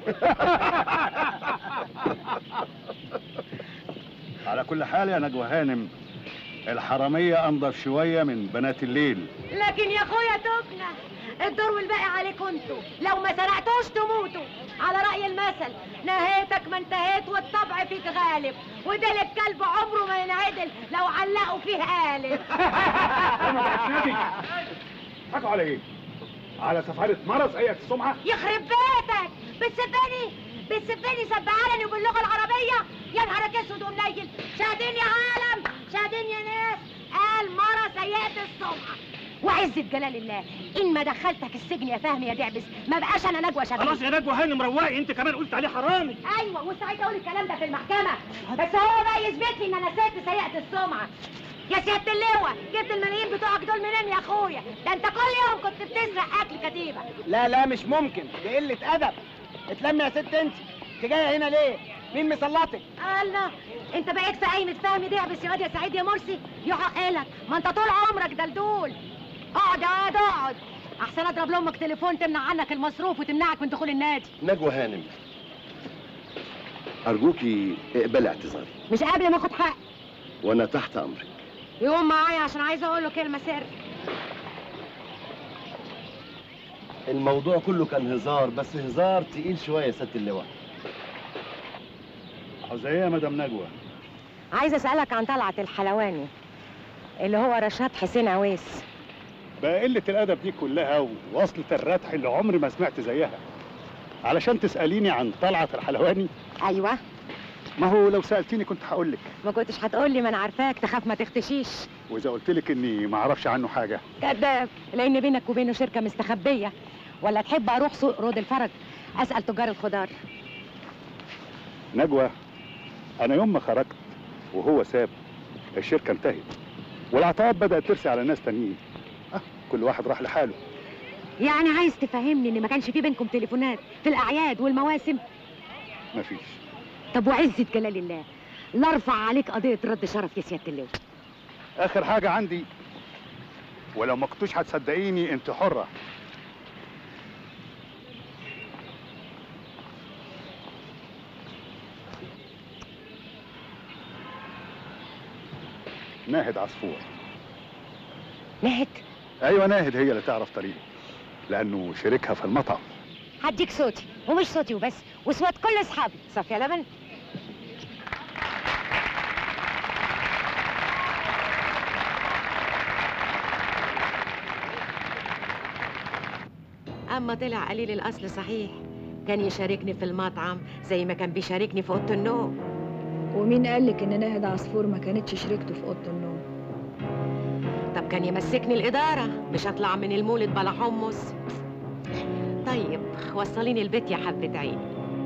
Q: على كل حال يا نجوى هانم الحرامية أنضف شوية من بنات الليل.
O: لكن يا اخويا تبنى الدور والباقي عليكم انتوا لو ما سرقتوش تموتوا على رأي المثل نهيتك ما انتهيت والطبع فيك غالب وده الكلب عمره ما ينعدل لو علقوا فيه قالب
Q: حكوا على ايه؟ على سفارة مرض هيئة السمعة؟
O: يخرب بيتك بتسبني بتسبني سبعاني باللغة العربية يا نهارك اسود ومنيل شاهدين يا عالم شاهدين يا ناس قال مرة سيئة السمعة وعزة جلال الله إن ما دخلتك السجن يا فهمي يا دعبس ما بقاش أنا نجوى شغال
R: خلاص يا نجوى هانم روقي انت كمان قلت عليه حرامي
O: أيوة وسعيد أقول الكلام ده في المحكمة بس هو بقى يثبت لي إن أنا ست سيئة السمعة يا سيادة اللواء جبت الملايين بتوعك دول منين يا أخويا ده أنت كل يوم كنت بتسرق أكل كتيبة
J: لا لا مش ممكن دي قلة أدب اتلمي يا ست انت انت جاية هنا ليه؟ مين مسلطك؟
O: الله انت بقيت في قايمة فهمي دعبس يا واد يا سعيد يا مرسي يحق لك ما انت طول عمرك دلدول اقعد يا واد اقعد احسن اضرب لامك تليفون تمنع عنك المصروف وتمنعك من دخول النادي
P: نجوى هانم أرجوكي اقبلي اعتذاري
O: مش قبل ما اخد حق
P: وأنا تحت أمرك
O: يقوم معايا عشان عايزه اقول له كلمه سر
P: الموضوع كله كان هزار بس هزار تقيل شوية يا ست اللواء
Q: عاوزة ايه يا مدام نجوى؟
O: عايزه اسالك عن طلعت الحلواني اللي هو رشاد حسين عويس
Q: بقى قلة الأدب دي كلها ووصلة الردح اللي عمري ما سمعت زيها. علشان تسأليني عن طلعت الحلواني؟
O: ايوه
Q: ما هو لو سألتيني كنت هقول لك،
O: ما كنتش هتقول لي ما انا عارفاك تخاف ما تختشيش
Q: وإذا قلت لك إني ما أعرفش عنه حاجة،
O: كذاب لان بينك وبينه شركه مستخبيه ولا تحب اروح سوق رود الفرج اسال تجار الخضار
Q: نجوى أنا يوم ما خرجت وهو ساب الشركة انتهت والعطاءات بدأت ترسي على ناس تانيين. آه كل واحد راح لحاله.
O: يعني عايز تفهمني ان ما كانش في بينكم تليفونات في الاعياد والمواسم
Q: مفيش.
O: طب وعزة جلال الله لا ارفع عليك قضيه رد شرف يا سياده اللواء
Q: آخر حاجة عندي ولو ما كنتوش هتصدقيني أنت حرة. ناهد عصفور
O: نهد
Q: ايوه ناهد هي اللي تعرف طريقه لانه شريكها في المطعم
O: هديك صوتي ومش صوتي وبس وصوت كل اصحابي صافيه لبن اما طلع قليل الاصل صحيح كان يشاركني في المطعم زي ما كان بيشاركني في اوضه النوم
E: ومين قالك ان ناهد عصفور ما كانتش شريكته في اوضه النوم
O: طب كان يمسكني الاداره مش اطلع من المولد بلا حمص طيب وصليني البيت يا حبه عين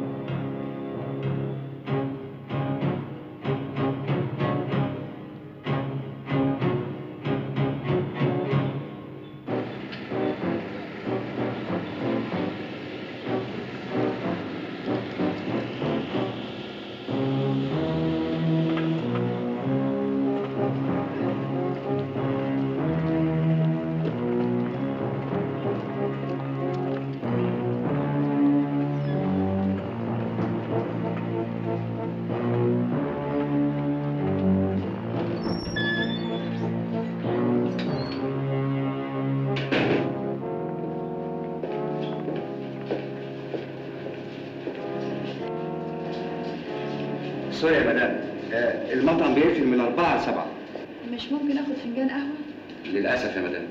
B: سوري يا مدام آه، المطعم بيقفل من أربعة لسبعة
E: مش ممكن اخد فنجان قهوه
B: للأسف يا مدام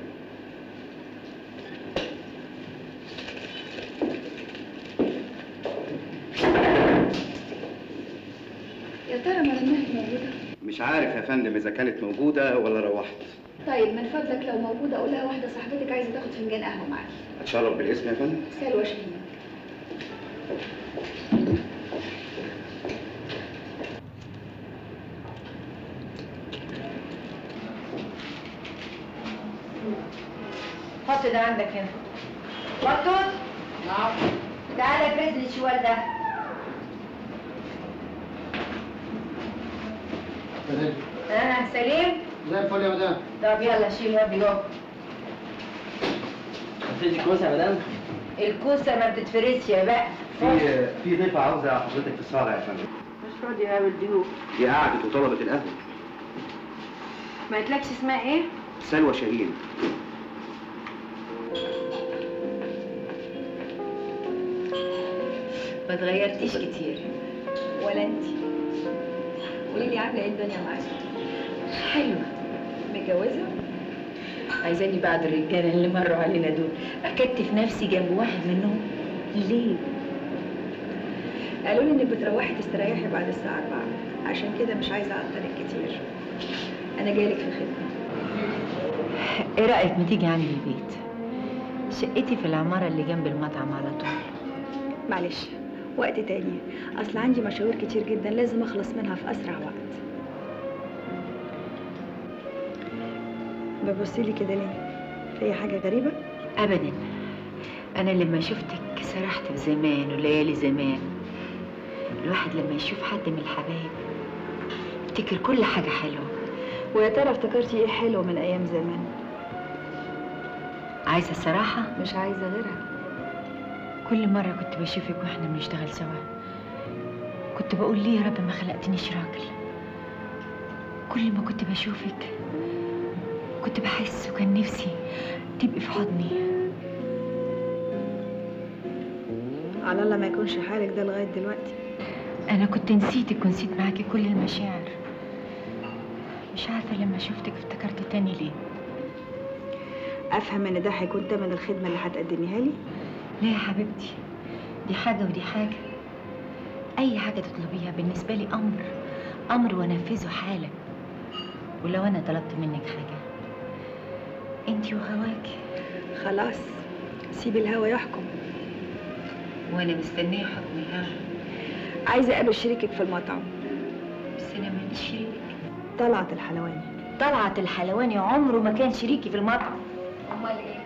E: يا ترى مدام ناهد موجوده
B: مش عارف يا فندم إذا كانت موجودة ولا روحت
E: طيب من فضلك لو موجوده قول لها واحده صاحبتك عايزه تاخد فنجان قهوه معاك
B: أتشرف بالاسم يا فندم
E: سلوى شاهين
O: حط ده عندك هنا بطوط جهز لي الشوال ده انا سليم
J: زي الفل يا مدام
O: طب يلا شيل هدي جوه
B: هتدي كوسه يا مدام
O: الكوسه ما بتتفرزش يا بقى
B: في في ضيفه عاوزه حضرتك في الصاله يا فندم
O: مش راضي اقابل ضيوف
B: دي قعدت وطلبت القهوه
O: ما قلتلكش اسمها ايه؟
B: سلوى شاهين
O: ما اتغيرتيش كتير
E: ولا انت قولي لي عامله ايه الدنيا معاكي
O: حلوه
E: متجوزه
O: عايزاني بعد الرجاله اللي مروا علينا دول اكتف نفسي جنب واحد منهم ليه؟
E: قالوا لي انك بتروحي تستريحي بعد الساعه 4 عشان كده مش عايزه اعطلك كتير انا جايلك في الخدمه
O: ايه رايك ما تيجي عندي البيت شقتي في العماره اللي جنب المطعم على طول
E: معلش وقت تاني اصل عندي مشاوير كتير جدا لازم اخلص منها في اسرع وقت بتبصي لي كده ليه في حاجه غريبه
O: ابدا انا لما شفتك سرحت في زمان وليالي زمان الواحد لما يشوف حد من الحبايب يفتكر كل حاجه حلوه
E: ويا ترى افتكرتي ايه حلو من ايام زمان
O: عايزه الصراحه
E: مش عايزه غيرها
O: كل مرة كنت بشوفك واحنا بنشتغل سوا كنت بقول ليه يا رب ما خلقتنيش راجل كل ما كنت بشوفك كنت بحس وكان نفسي تبقي في حضني
E: على الله ما يكونش حالك ده لغايه دلوقتي
O: انا كنت نسيتك ونسيت معاكي كل المشاعر مش عارفة لما شفتك افتكرت تاني ليه
E: افهم ان ده هيكون تمن الخدمه اللي هتقدميها لي
O: لا يا حبيبتي دي حاجة ودي حاجة أي حاجة تطلبيها بالنسبة لي أمر أمر وأنفذه حالا ولو أنا طلبت منك حاجة أنتي وهواكي
E: خلاص سيبي الهوا يحكم
O: وأنا مستنية حكم الهوا
E: عايزه اقابل شريكك في المطعم
O: بس أنا ماليش شريك
E: طلعت الحلواني
O: طلعت الحلواني عمره ما كان شريكي في المطعم أمال إيه؟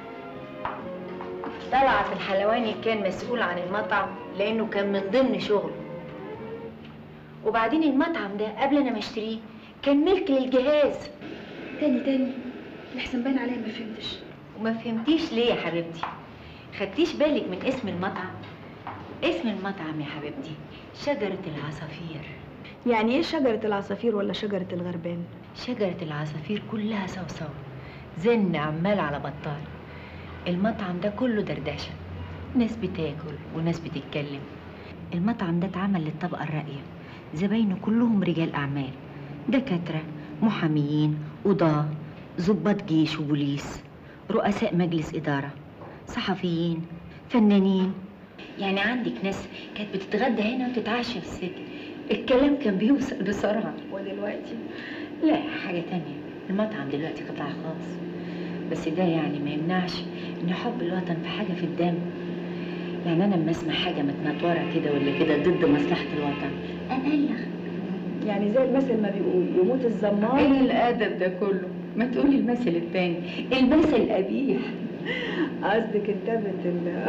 O: طلعت الحلواني كان مسؤول عن المطعم لانه كان من ضمن شغله وبعدين المطعم ده قبل انا ما اشتريه كان ملك للجهاز
E: تاني تاني لحسن باين عليا ما فهمتش
O: وما فهمتيش ليه يا حبيبتي خدتيش بالك من اسم المطعم اسم المطعم يا حبيبتي شجرة العصافير
E: يعني ايه شجره العصافير ولا شجره الغربان
O: شجرة العصافير كلها صوصو زن عمال على بطال المطعم ده كله دردشة ناس بتاكل وناس بتتكلم المطعم ده اتعمل للطبقة الراقية زباينه كلهم رجال أعمال دكاترة محاميين قضاة ضباط جيش وبوليس رؤساء مجلس إدارة صحفيين فنانين يعني عندك ناس كانت بتتغدى هنا وتتعشى في السجن الكلام كان بيوصل بسرعة
E: ودلوقتي
O: لا حاجة تانية المطعم دلوقتي قطاع خاص بس ده يعني ما يمنعش ان حب الوطن في حاجة في الدم يعني انا لما اسمع حاجة متنطورة كده ولا كده ضد مصلحة الوطن ابلغ
E: يعني زي المثل ما بيقول يموت الزمار
O: ايه الادب ده كله ما تقولي المثل التاني المثل القبيح
E: قصدك انتبهت ال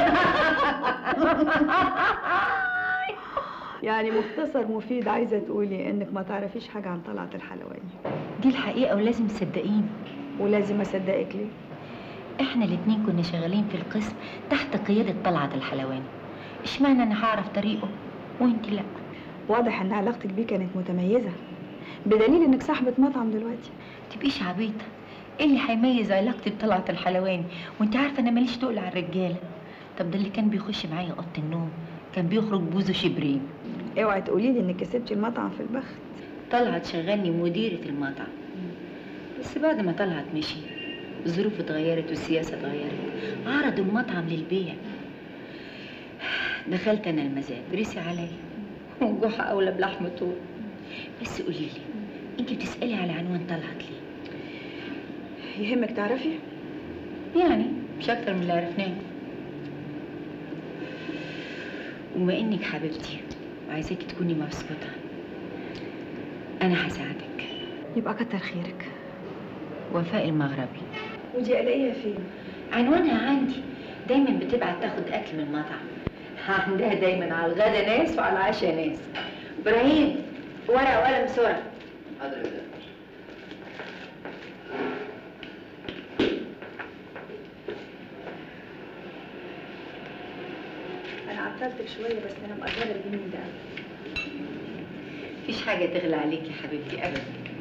E: يعني مختصر مفيد عايزه تقولي انك ما تعرفيش حاجه عن طلعت الحلواني
O: دي الحقيقة ولازم تصدقيني
E: ولازم اصدقك ليه
O: احنا الاتنين كنا شغالين في القسم تحت قيادة طلعت الحلواني اشمعنى انا هعرف طريقه وانت لا
E: واضح ان علاقتك بيه كانت متميزه بدليل انك صاحبه مطعم دلوقتي
O: تبقيش عبيطة ايه اللي هيميز علاقتي بطلعت الحلواني وانت عارفة انا ماليش تقل على الرجالة طب ده اللي كان بيخش معايا اوضة النوم كان بيخرج بوزه شبرين
E: اوعي تقولي لي انك كسبتي المطعم في البخت
O: طلعت شغلني مديرة المطعم بس بعد ما طلعت مشي الظروف اتغيرت والسياسة اتغيرت عرضوا المطعم للبيع دخلت انا المزاد رسي عليا وجحا اولى بلحم طول بس قولي لي انت بتسألي على عنوان طلعت ليه
E: يهمك تعرفي
O: يعني مش اكتر من اللي عرفناه وما انك حبيبتي وعايزاكي تكوني مبسوطة انا هساعدك
E: يبقى كتر خيرك
O: وفاء المغربي
E: ودي الاقيها فين
O: عنوانها عندي دايما بتبعت تاخد اكل من المطعم عندها دايما على الغدا ناس وعلى العشاء ناس ابراهيم ورقه وقلم بسرعه
B: حاضر يا مدام
E: انا عطلتك شويه بس انا مقدره الجنين ده
O: مفيش حاجه تغلى عليكي يا حبيبتي ابدا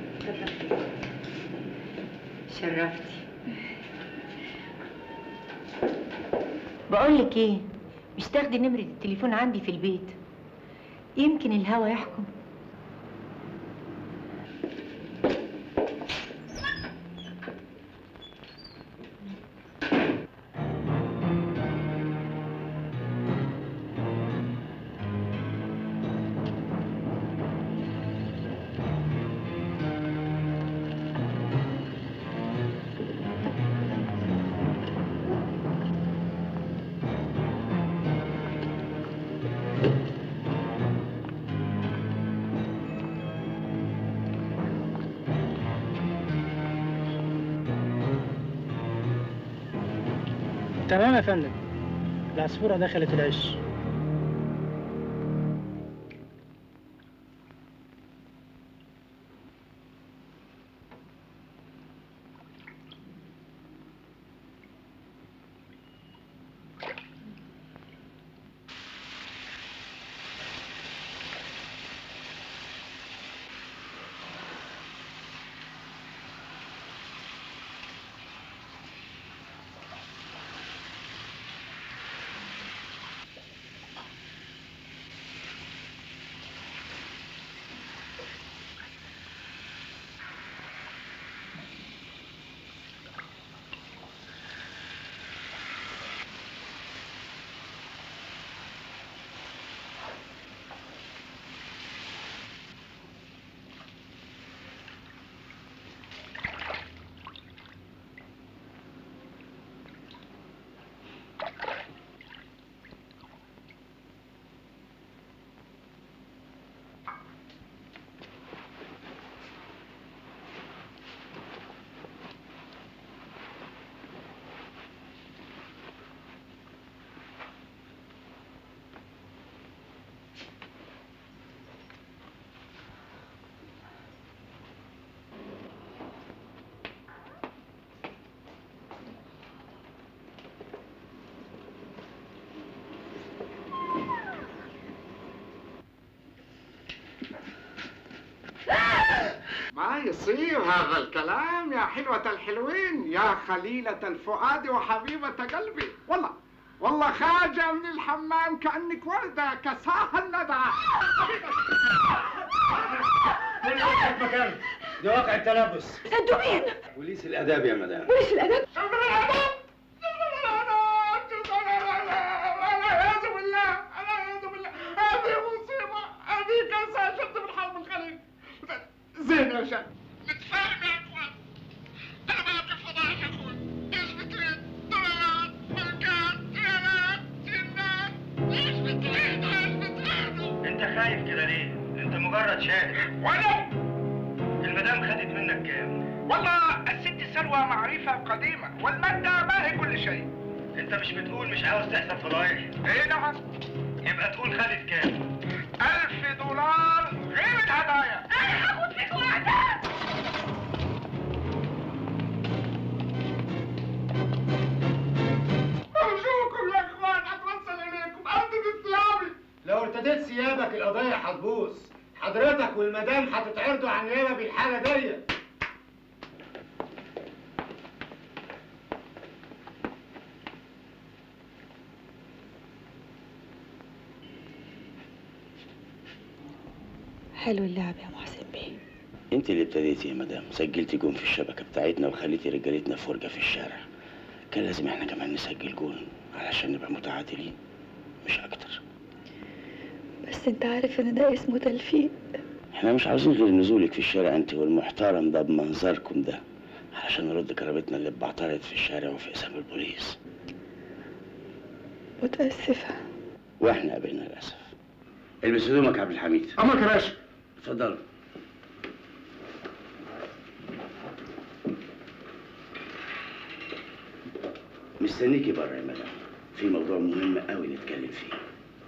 O: شرفتي بقول لك ايه مش تاخدي نمره التليفون عندي في البيت يمكن الهوا يحكم
J: تمام يا فندم العصفورة دخلت العش
S: ما يصير هذا الكلام يا حلوة الحلوين يا خليلة الفؤاد وحبيبة قلبي والله والله خارجة من الحمام كأنك وردة كساها الندى
G: كل واحد مكان ده واقع التلبس
E: انتوا مين؟
B: بوليس الاداب يا مدام
E: بوليس الاداب
S: والعياذ بالله والعياذ بالله هذه مصيبة هذه كارثة شفت من حرب الخليج زين يا شيخ نتفاهم يا اخوان انا معك الفضائح يا اخوان ايش بتريد؟ دولارات ملكات ريالات جنات ايش بتريد؟ ايش بتريد؟
G: انت خايف كده ليه؟ انت مجرد شاهد
S: وانا
G: المدام خدت منك كام؟
S: والله الست سلوى معرفة قديمة والمادة ما هي كل شيء
G: انت مش بتقول مش عاوز تحسب فضايح؟
S: ايه نعم
G: يبقى تقول خدت كام؟
S: ألف دولار غير الهدايا أنا هاخد فيك وعدات أرجوكم يا إخوان أتوسل إليكم أردد إسلامي
J: لو ارتديت ثيابك القضية هتبوظ حضرتك والمدام هتتعرضوا على النيابة بالحالة دي
E: حلو اللعب يا محسن بيه
G: انت اللي ابتديتي يا مدام سجلتي جون في الشبكه بتاعتنا وخليتي رجالتنا فرجه في الشارع كان لازم احنا كمان نسجل جون علشان نبقى متعادلين مش اكتر
E: بس انت عارف ان ده اسمه تلفيق
G: احنا مش عاوزين غير نزولك في الشارع انت والمحترم ده بمنظركم ده علشان نرد كرامتنا اللي اتبعترت في الشارع وفي اسم البوليس
E: متأسفة
G: واحنا قابلنا للاسف البس هدومك يا عبد الحميد
S: أمرك يا باشا
G: اتفضل مستنيكي بره يا مدام في موضوع مهم قوي نتكلم فيه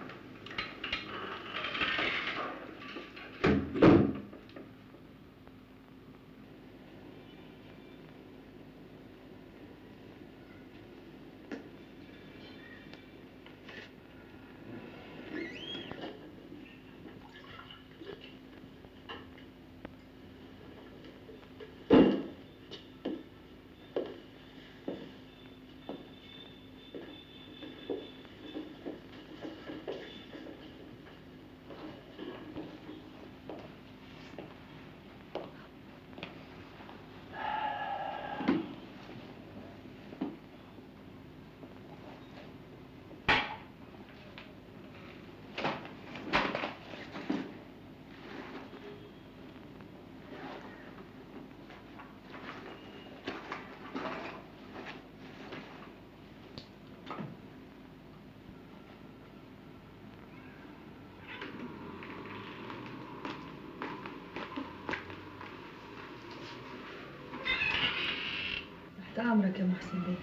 E: تحت امرك يا محسن بيه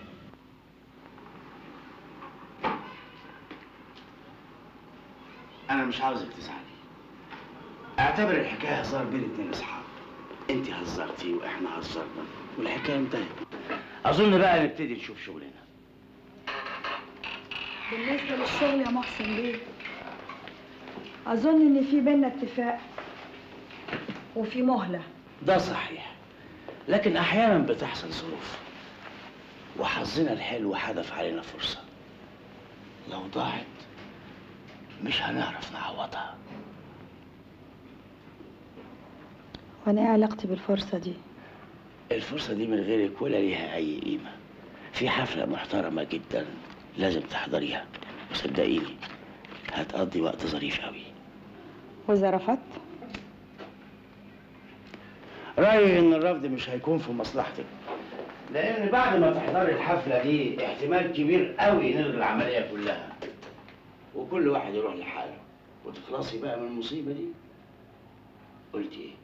G: انا مش عاوزك تزعلي اعتبر الحكايه هزار بين اتنين اصحاب انت هزرتي واحنا هزرنا والحكايه انتهت اظن بقى نبتدي نشوف شغلنا
E: بالنسبة للشغل يا محسن بيه أظن إن في بينا اتفاق وفي مهلة
G: ده صحيح لكن احيانا بتحصل ظروف وحظنا الحلو حدف علينا فرصه لو ضاعت مش هنعرف نعوضها
E: وأنا إيه علاقتي بالفرصة دي؟
G: الفرصه دي من غيرك ولا ليها اي قيمه في حفله محترمه جدا لازم تحضريها وصدقيني هتقضي وقت ظريف قوي
E: وإذا رفضت؟
G: رايي ان الرفض مش هيكون في مصلحتك لان بعد ما تحضري الحفله دي احتمال كبير قوي نلغي العمليه كلها وكل واحد يروح لحاله وتخلصي بقى من المصيبه دي قلتي ايه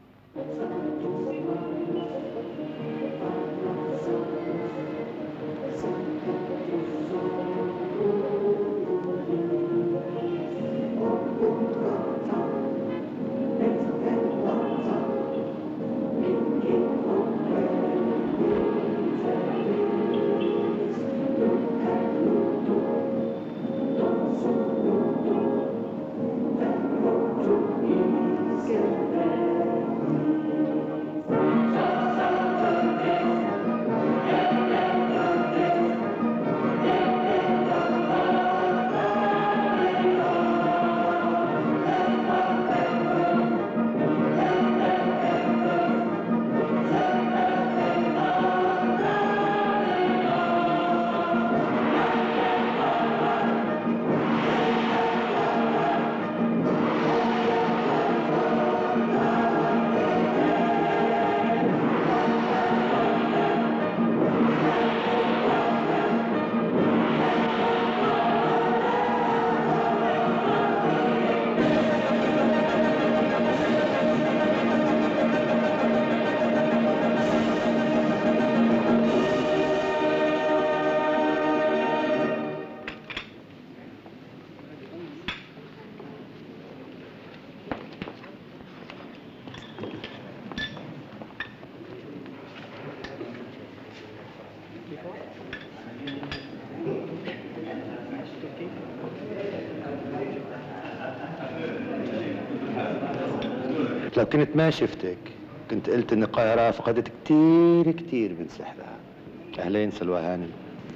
N: لو كنت ما شفتك كنت قلت ان القاهرة فقدت كتير كتير من سحرها اهلين سلوى هانم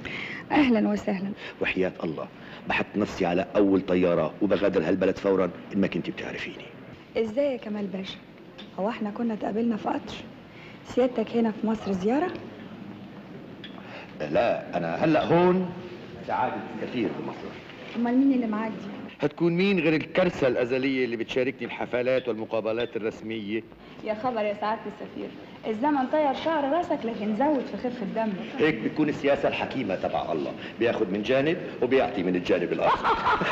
E: أهلا وسهلا
N: وحياة الله بحط نفسي على اول طيارة وبغادر هالبلد فورا ان ما كنت بتعرفيني
E: إزاي يا كمال باشا؟ هو إحنا كنا تقابلنا في قطر؟ سيادتك هنا في مصر زيارة؟
N: لا انا هلا هون سعادة كثير بمصر
E: أمال مين اللي معاك دي؟
N: هتكون مين غير الكرسة الأزلية اللي بتشاركني الحفلات والمقابلات الرسمية
E: يا خبر يا سعادة السفير الزمن طير شعر راسك لكن زود في خفة دمك
N: هيك بتكون السياسة الحكيمة تبع الله بياخد من جانب وبيعطي من الجانب الآخر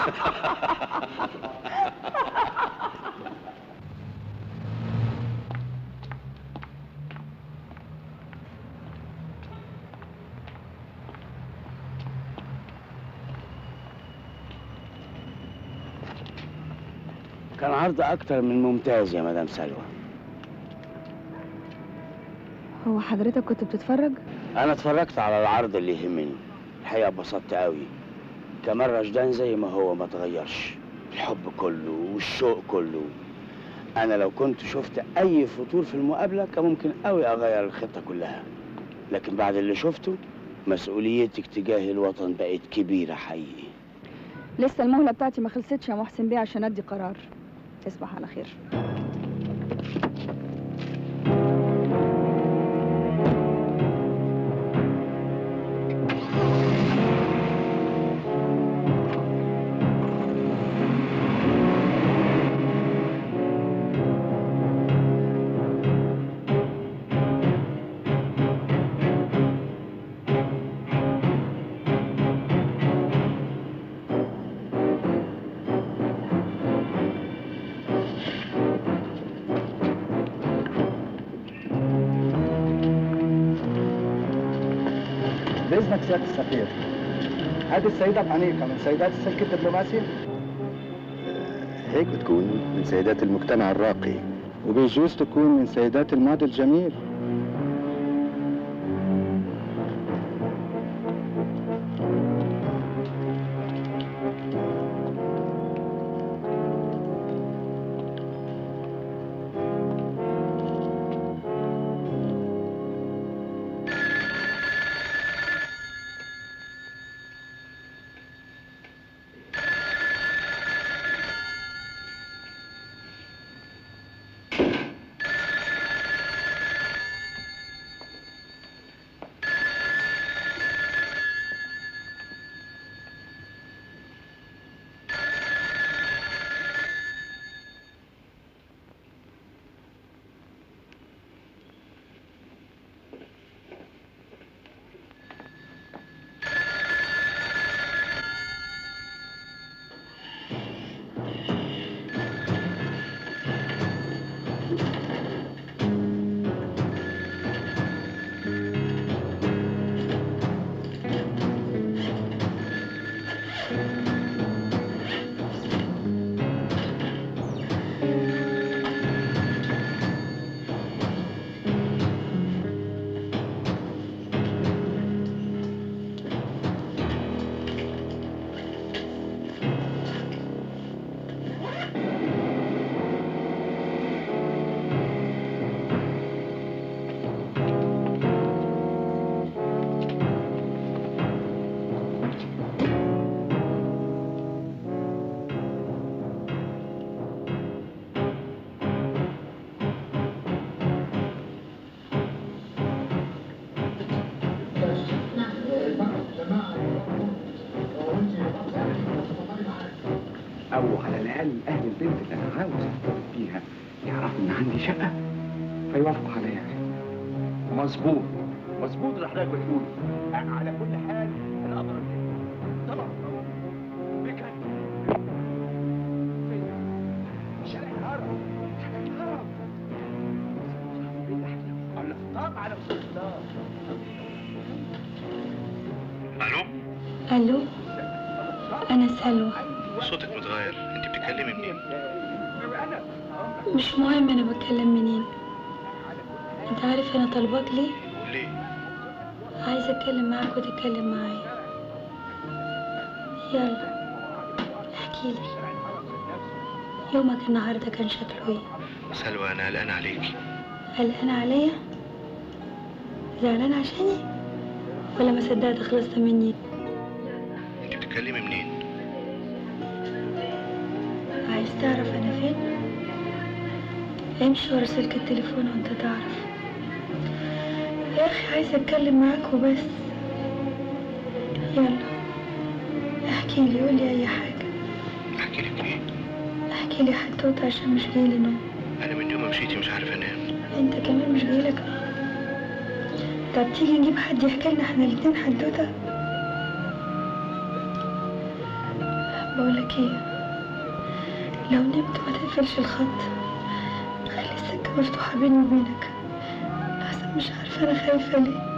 G: كان عرض اكتر من ممتاز يا مدام سلوى
E: هو حضرتك كنت بتتفرج؟
G: انا اتفرجت على العرض اللي يهمني الحقيقه اتبسطت قوي كمال رشدان زي ما هو ما اتغيرش الحب كله والشوق كله انا لو كنت شفت اي فطور في المقابله كان ممكن قوي اغير الخطه كلها لكن بعد اللي شفته مسؤوليتك تجاه الوطن بقت كبيره حقيقي
E: لسه المهلة بتاعتي ما خلصتش يا محسن بيه عشان أدي قرار تصبح على خير
I: اذنك سياده السفير هذه السيده بانيكا من سيدات السلك الدبلوماسي
N: هيك بتكون من سيدات المجتمع الراقي
I: وبيجوز تكون من سيدات الماضي الجميل
T: او على الاقل اهل البنت اللي انا عاوز ارتبط بيها يعرفوا ان عندي شقه فيوافقوا عليا
H: مظبوط مظبوط اللي حضرتك بتقوله على كل حال انا اقدر أجيب. طبعا بك شارع الهرم شارع الهرم طبعا يا استاذ الله
I: الو
E: الو انا سلوى
I: صوتك متغير انت بتتكلمي منين
E: مش مهم انا بتكلم منين انت عارف انا طالباك ليه
I: ليه
E: عايزه اتكلم معاك وتتكلم معايا يلا احكي لي يومك النهارده كان شكله ايه
I: سلوى انا قلقان عليكي
E: قلقان عليا زعلان عشاني ولا ما صدقت خلصت مني
I: انت بتتكلمي منين
E: عايز تعرف انا فين امشي ورا سلك التليفون وانت تعرف يا اخي عايزه اتكلم معاك وبس يلا احكي لي قول لي اي حاجه
I: احكي لك ايه
E: احكي لي حدوته عشان مش جايلي نوم
I: انا من يوم ما مشيتي مش عارف انام
E: انت كمان مش جايلك نوم طب تيجي نجيب حد يحكي لنا احنا الاتنين حدوته بقولك ايه لو نمت ما تقفلش الخط خلي السكه مفتوحه بيني وبينك احسن مش عارفه انا خايفه ليه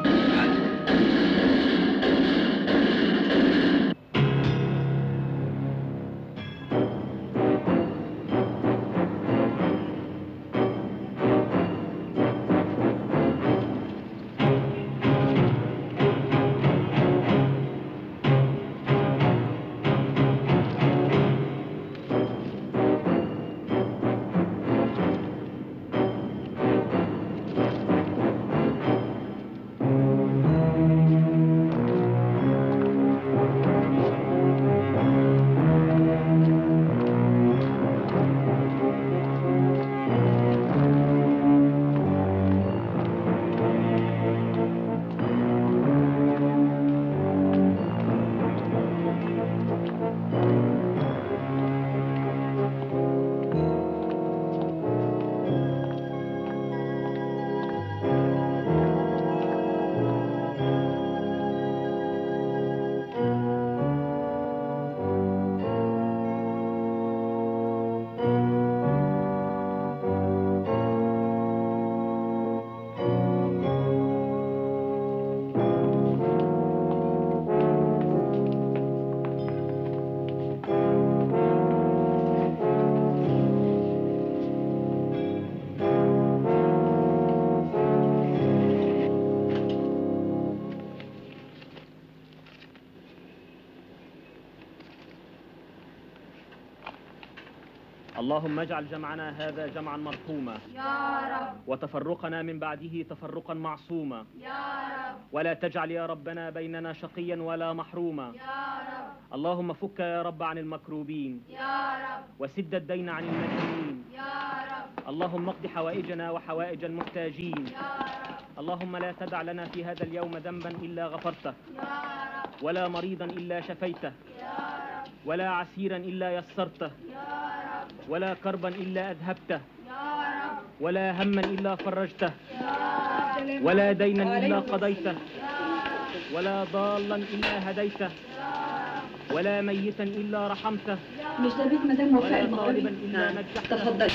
U: اللهم اجعل جمعنا هذا جمعا مرحوما
D: يا رب
U: وتفرقنا من بعده تفرقا معصوما
D: يا رب
U: ولا تجعل يا ربنا بيننا شقيا ولا محروما
D: يا رب
U: اللهم فك يا رب عن المكروبين
D: يا رب
U: وسد الدين عن المدينين
D: يا رب
U: اللهم اقض حوائجنا وحوائج المحتاجين
D: يا رب
U: اللهم لا تدع لنا في هذا اليوم ذنبا إلا غفرته
D: يا رب
U: ولا مريضا إلا شفيته
D: يا رب
U: ولا عسيرا إلا يسرته
D: يا رب
U: ولا كربا إلا أذهبته
D: يا رب
U: ولا هما إلا فرجته
D: يا رب
U: ولا دينا إلا قضيته ولا ضالا إلا هديته ولا ميتا إلا رحمته
E: مش ده بيت مدام وفاء
U: ولا
E: المغربي
U: طالبا إلا نجحته
E: تفضل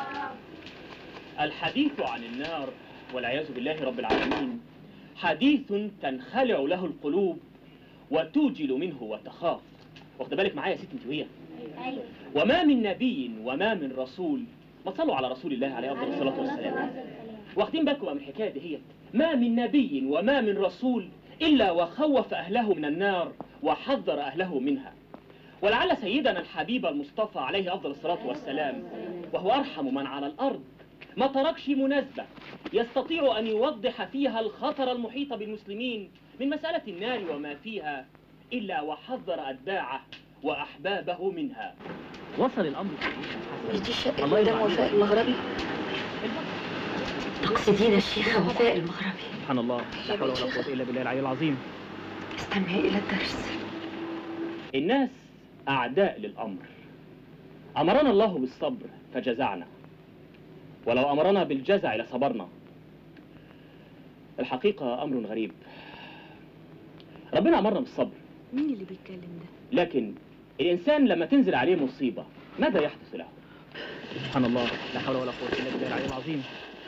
U: الحديث عن النار والعياذ بالله رب العالمين حديث تنخلع له القلوب وتوجل منه وتخاف واخد بالك معايا يا ست انت وهي
D: ايوه
U: وما من نبي وما من رسول ما تصلوا على رسول الله عليه افضل الصلاه والسلام واخدين بالكم بقى من الحكايه دي هي ما من نبي وما من رسول الا وخوف اهله من النار وحذر اهله منها ولعل سيدنا الحبيب المصطفى عليه افضل الصلاه والسلام وهو ارحم من على الارض ما تركش مناسبه يستطيع ان يوضح فيها الخطر المحيط بالمسلمين من مساله النار وما فيها الا وحذر اتباعه واحبابه منها وصل الامر
O: مش دي شقة
U: الله
O: مدام
U: يرضى
O: وفاء
U: عليك.
O: المغربي تقصدين الشيخة وفاء المغربي
U: سبحان الله لا حول ولا قوه الا بالله العلي العظيم
O: استمعي إلى الدرس
U: الناس أعداء للأمر أمرنا الله بالصبر فجزعنا ولو أمرنا بالجزع لصبرنا الحقيقة أمر غريب ربنا أمرنا بالصبر
E: مين اللي بيتكلم ده؟
U: لكن الإنسان لما تنزل عليه مصيبة ماذا يحدث له؟ سبحان الله لا حول ولا قوة إلا بالله العلي العظيم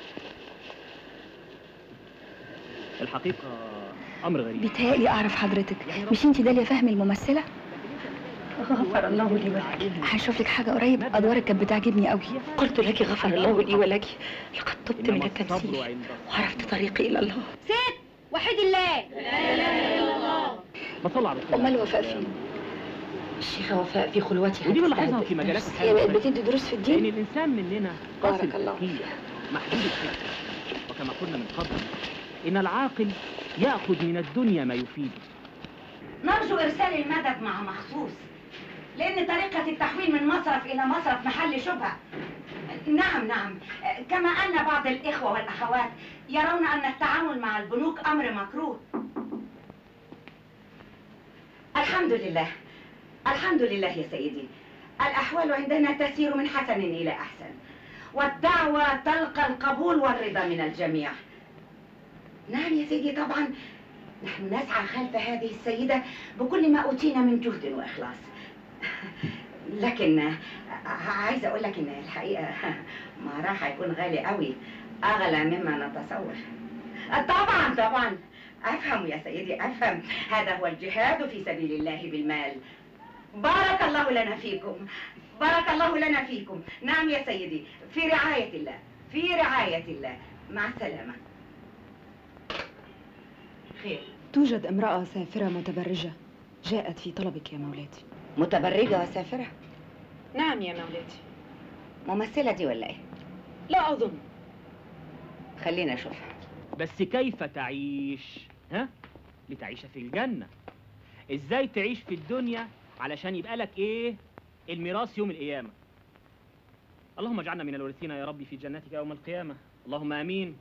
U: الحقيقة أمر غريب
E: بيتهيألي أعرف حضرتك مش أنت داليا فهمي الممثلة؟ غفر الله لي ولك هشوف لك حاجة قريب أدوارك كانت بتعجبني قوي
O: قلت لك غفر الله لي ولك لقد تبت من التمثيل وعرفت طريقي إلى الله
D: ست وحيد الله لا اله الا الله
U: بصلى على رسول
O: أمال وفاء فين؟ الشيخة وفاء في خلوتها
U: ودي بلاحظها في مجالات
O: هي بقت بتدي دروس في الدين
U: لأن الإنسان مننا
O: بارك
U: قاصر
O: الله.
U: التفكير محدود الفكر وكما قلنا من قبل إن العاقل يأخذ من الدنيا ما يفيده
V: نرجو إرسال المدد مع مخصوص لأن طريقة التحويل من مصرف إلى مصرف محل شبهة نعم نعم كما أن بعض الإخوة والأخوات يرون أن التعامل مع البنوك أمر مكروه الحمد لله الحمد لله يا سيدي الأحوال عندنا تسير من حسن إلى أحسن والدعوة تلقى القبول والرضا من الجميع نعم يا سيدي طبعا نحن نسعى خلف هذه السيدة بكل ما أوتينا من جهد وإخلاص لكن ع- عايزة أقول لك إن الحقيقة ما راح يكون غالي قوي أغلى مما نتصور طبعا طبعا أفهم يا سيدي أفهم هذا هو الجهاد في سبيل الله بالمال بارك الله لنا فيكم بارك الله لنا فيكم نعم يا سيدي في رعاية الله في رعاية الله مع السلامة خير
E: توجد امرأة سافرة متبرجة جاءت في طلبك يا مولاتي
V: متبرجة وسافرة
E: نعم يا مولاتي
V: ممثلة دي ولا ايه؟
E: لا أظن
V: خلينا اشوفها
U: بس كيف تعيش ها لتعيش في الجنة ازاي تعيش في الدنيا علشان يبقى لك ايه الميراث يوم القيامة اللهم اجعلنا من الوارثين يا ربي في جناتك يوم القيامة اللهم امين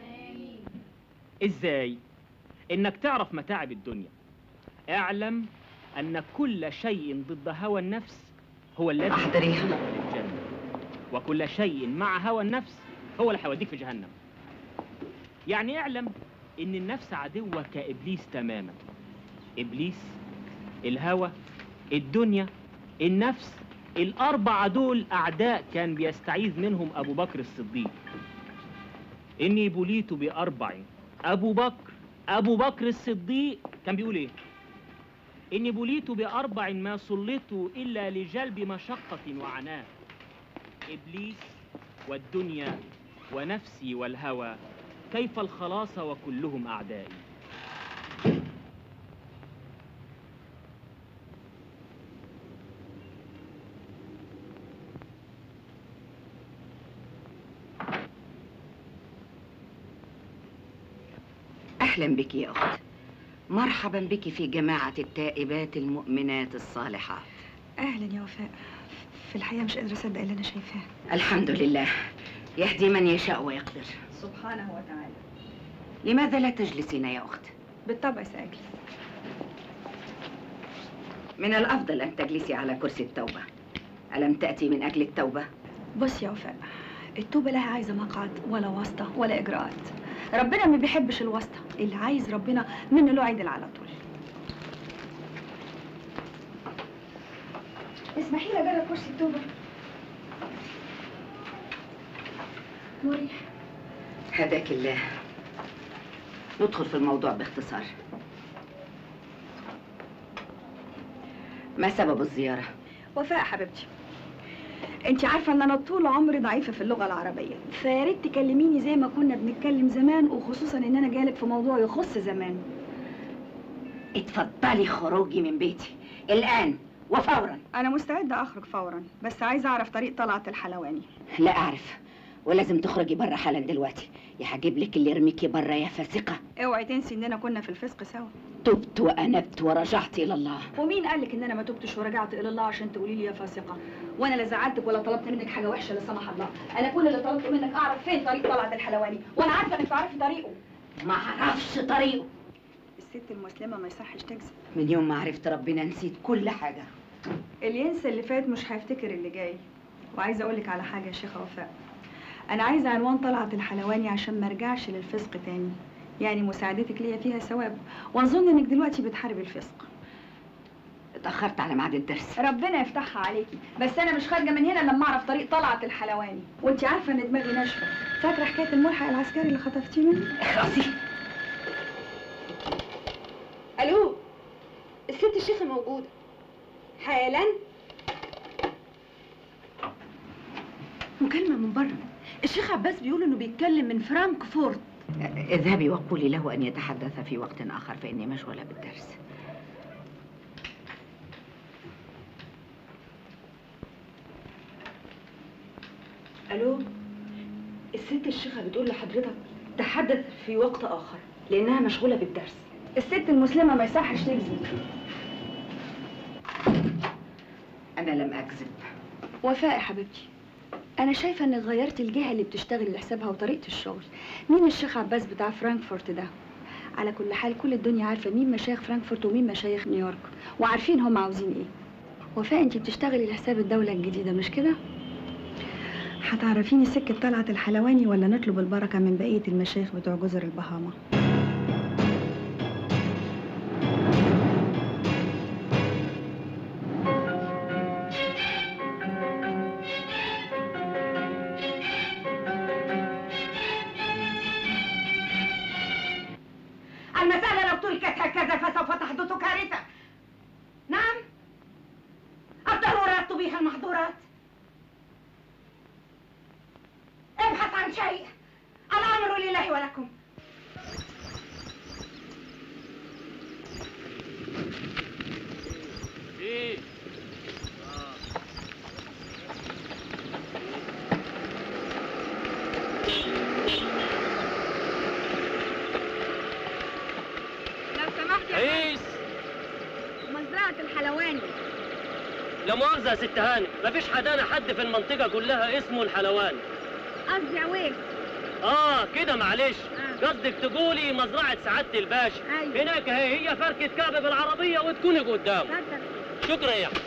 U: ازاي انك تعرف متاعب الدنيا اعلم ان كل شيء ضد هوى النفس هو الذي
O: أحضريها.
U: يدخلك الجنة وكل شيء مع هوى النفس هو اللي هيوديك في جهنم يعني اعلم ان النفس عدوة كابليس تماما ابليس الهوى الدنيا النفس الاربعه دول اعداء كان بيستعيذ منهم ابو بكر الصديق اني بليت باربع ابو بكر ابو بكر الصديق كان بيقول ايه اني بليت باربع ما سلطوا الا لجلب مشقه وعناء ابليس والدنيا ونفسي والهوى كيف الخلاص وكلهم اعدائي
V: أهلا بك يا أخت مرحبا بك في جماعة التائبات المؤمنات الصالحات
E: اهلا يا وفاء في الحقيقه مش قادره اصدق اللي انا شايفاه
V: الحمد لله يهدي من يشاء ويقدر
E: سبحانه وتعالى
V: لماذا لا تجلسين يا أخت؟
E: بالطبع ساجلس
V: من الأفضل أن تجلسي على كرسي التوبة ألم تأتي من أجل التوبة؟
E: بص يا وفاء التوبه لها عايزه مقعد ولا واسطه ولا اجراءات ربنا ما بيحبش الواسطه اللي عايز ربنا منه له عدل على طول اسمحي لي اجرب كرسي التوبه مريح
V: هداك الله ندخل في الموضوع باختصار ما سبب الزيارة؟
E: وفاء حبيبتي انت عارفه ان انا طول عمري ضعيفه في اللغه العربيه فيا ريت تكلميني زي ما كنا بنتكلم زمان وخصوصا ان انا جالك في موضوع يخص زمان
V: اتفضلي خروجي من بيتي الآن وفورا
E: انا مستعده اخرج فورا بس عايزه اعرف طريق طلعت الحلواني
V: لا أعرف ولازم تخرجي بره حالا دلوقتي يا هجيب لك اللي يرميكي بره يا فاسقة
E: اوعي تنسي اننا كنا في الفسق سوا
V: تبت وأنبت ورجعت إلى الله
E: ومين قالك ان انا ما تبتش ورجعت الى الله عشان تقولي لي يا فاسقه وانا لا زعلتك ولا طلبت منك حاجه وحشه لا سمح الله انا كل اللي طلبته منك اعرف فين طريق طلعت الحلواني وانا عارفه انك تعرفي طريقه
V: ما اعرفش طريقه
E: الست المسلمه ما يصحش تكذب
V: من يوم ما عرفت ربنا نسيت كل حاجة
E: اللي ينسى اللي فات مش هيفتكر اللي جاي وعايزه اقول لك على حاجه يا شيخه وفاء انا عايزه عنوان طلعت الحلواني عشان ما ارجعش للفسق تاني يعني مساعدتك ليا فيها ثواب واظن انك دلوقتي بتحارب الفسق
V: اتأخرت على ميعاد الدرس
E: ربنا يفتحها عليكي بس انا مش خارجه من هنا لما اعرف طريق طلعت الحلواني وانت عارفه ان دماغي ناشفه فاكره حكايه الملحق العسكري اللي خطفتيه مني
V: اخلصي
C: الو الست الشيخه موجوده حالا
V: مكالمة من بره
C: الشيخ عباس بيقول انه بيتكلم من فرانكفورت
V: اذهبي وقولي له أن يتحدث في وقت آخر فإني مشغولة بالدرس
C: الو الست الشيخه بتقول لحضرتك تحدث في وقت اخر لانها مشغوله بالدرس
E: الست المسلمه ما يصحش تكذب
V: أنا لم أكذب
E: وفاء يا حبيبتي انا شايفه انك غيرتي الجهه اللي بتشتغلي لحسابها وطريقه الشغل مين الشيخ عباس بتاع فرانكفورت ده على كل حال كل الدنيا عارفه مين مشايخ فرانكفورت ومين مشايخ نيويورك وعارفين هم عاوزين ايه وفاء انت بتشتغلي لحساب الدوله الجديده مش كده هتعرفيني سكه طلعت الحلواني ولا نطلب البركه من بقيه المشايخ بتوع جزر البهاما
V: المسألة لو تركت هكذا فسوف تحدث كارثة نعم الضرورات تبيح المحظورات ابحث عن شيء الأمر لله ولكم
U: ايه
E: لو سمحت
F: عيس
E: مزرعه الحلواني
F: لا مؤاخذة يا ست هاني مفيش حدانا حد في المنطقة كلها اسمه الحلواني
E: قصدي عويس
F: اه كده معلش قصدك تقولي مزرعة سعادة الباشا
E: أيوة.
F: هناك هي هي فركة كعب بالعربية وتكوني قدام شكرا يا أحمد.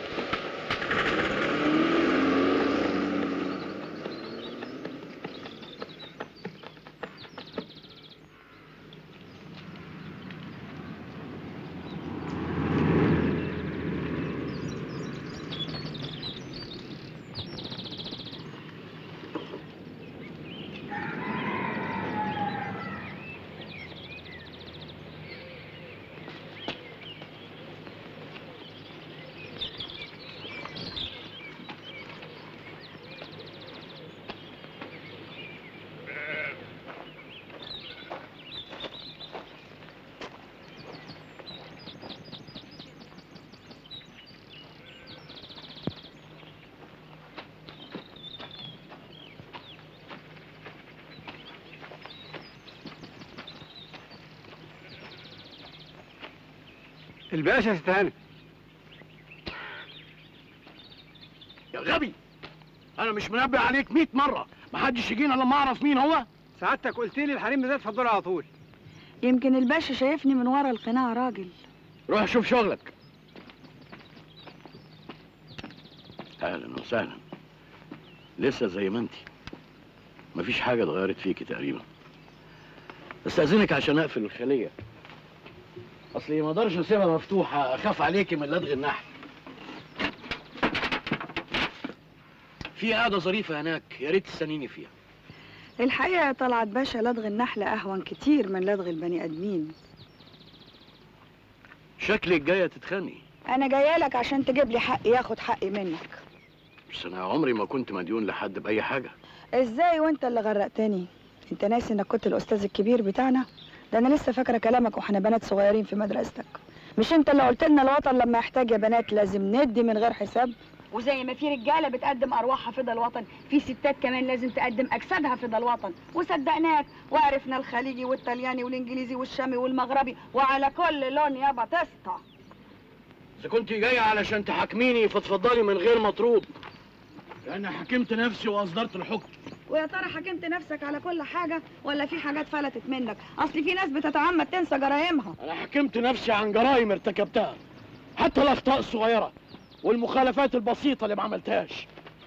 J: الباشا استهانت
L: يا غبي انا مش منبه عليك 100 مره محدش يجينا لما اعرف مين هو
J: سعادتك قلت لي الحريم بالذات في الدور على طول
E: يمكن الباشا شايفني من ورا القناع راجل
L: روح شوف شغلك اهلا وسهلا لسه زي ما انت مفيش حاجه اتغيرت فيكي تقريبا استاذنك عشان اقفل الخليه اصلي ما اقدرش اسيبها مفتوحه اخاف عليكي من لدغ النحل في قاعده ظريفه هناك يا ريت تستنيني فيها
E: الحقيقة يا طلعت باشا لدغ النحل أهون كتير من لدغ البني آدمين
L: شكلك جايه تتخاني
E: أنا جاية لك عشان تجيب لي حقي ياخد حقي منك
L: بس انا عمري ما كنت مديون لحد باي حاجه
E: إزاي وأنت اللي غرقتني أنت ناسي إنك كنت الأستاذ الكبير بتاعنا ده أنا لسه فاكرة كلامك وإحنا بنات صغيرين في مدرستك مش أنت اللي قلت لنا الوطن لما يحتاج يا بنات لازم ندي من غير حساب وزي ما في رجاله بتقدم ارواحها فدا الوطن في ستات كمان لازم تقدم اجسادها فدا الوطن وصدقناك وعرفنا الخليجي والطلياني والانجليزي والشامي والمغربي وعلى كل لون يابا تسطع
L: اذا كنت جايه علشان تحاكميني فاتفضلي من غير مطروب لان حكمت نفسي واصدرت الحكم
E: ويا ترى حكمت نفسك على كل حاجه ولا في حاجات فلتت منك اصل في ناس بتتعمد تنسى جرايمها
L: انا حكمت نفسي عن جرائم ارتكبتها حتى الاخطاء الصغيره والمخالفات البسيطه اللي ما عملتهاش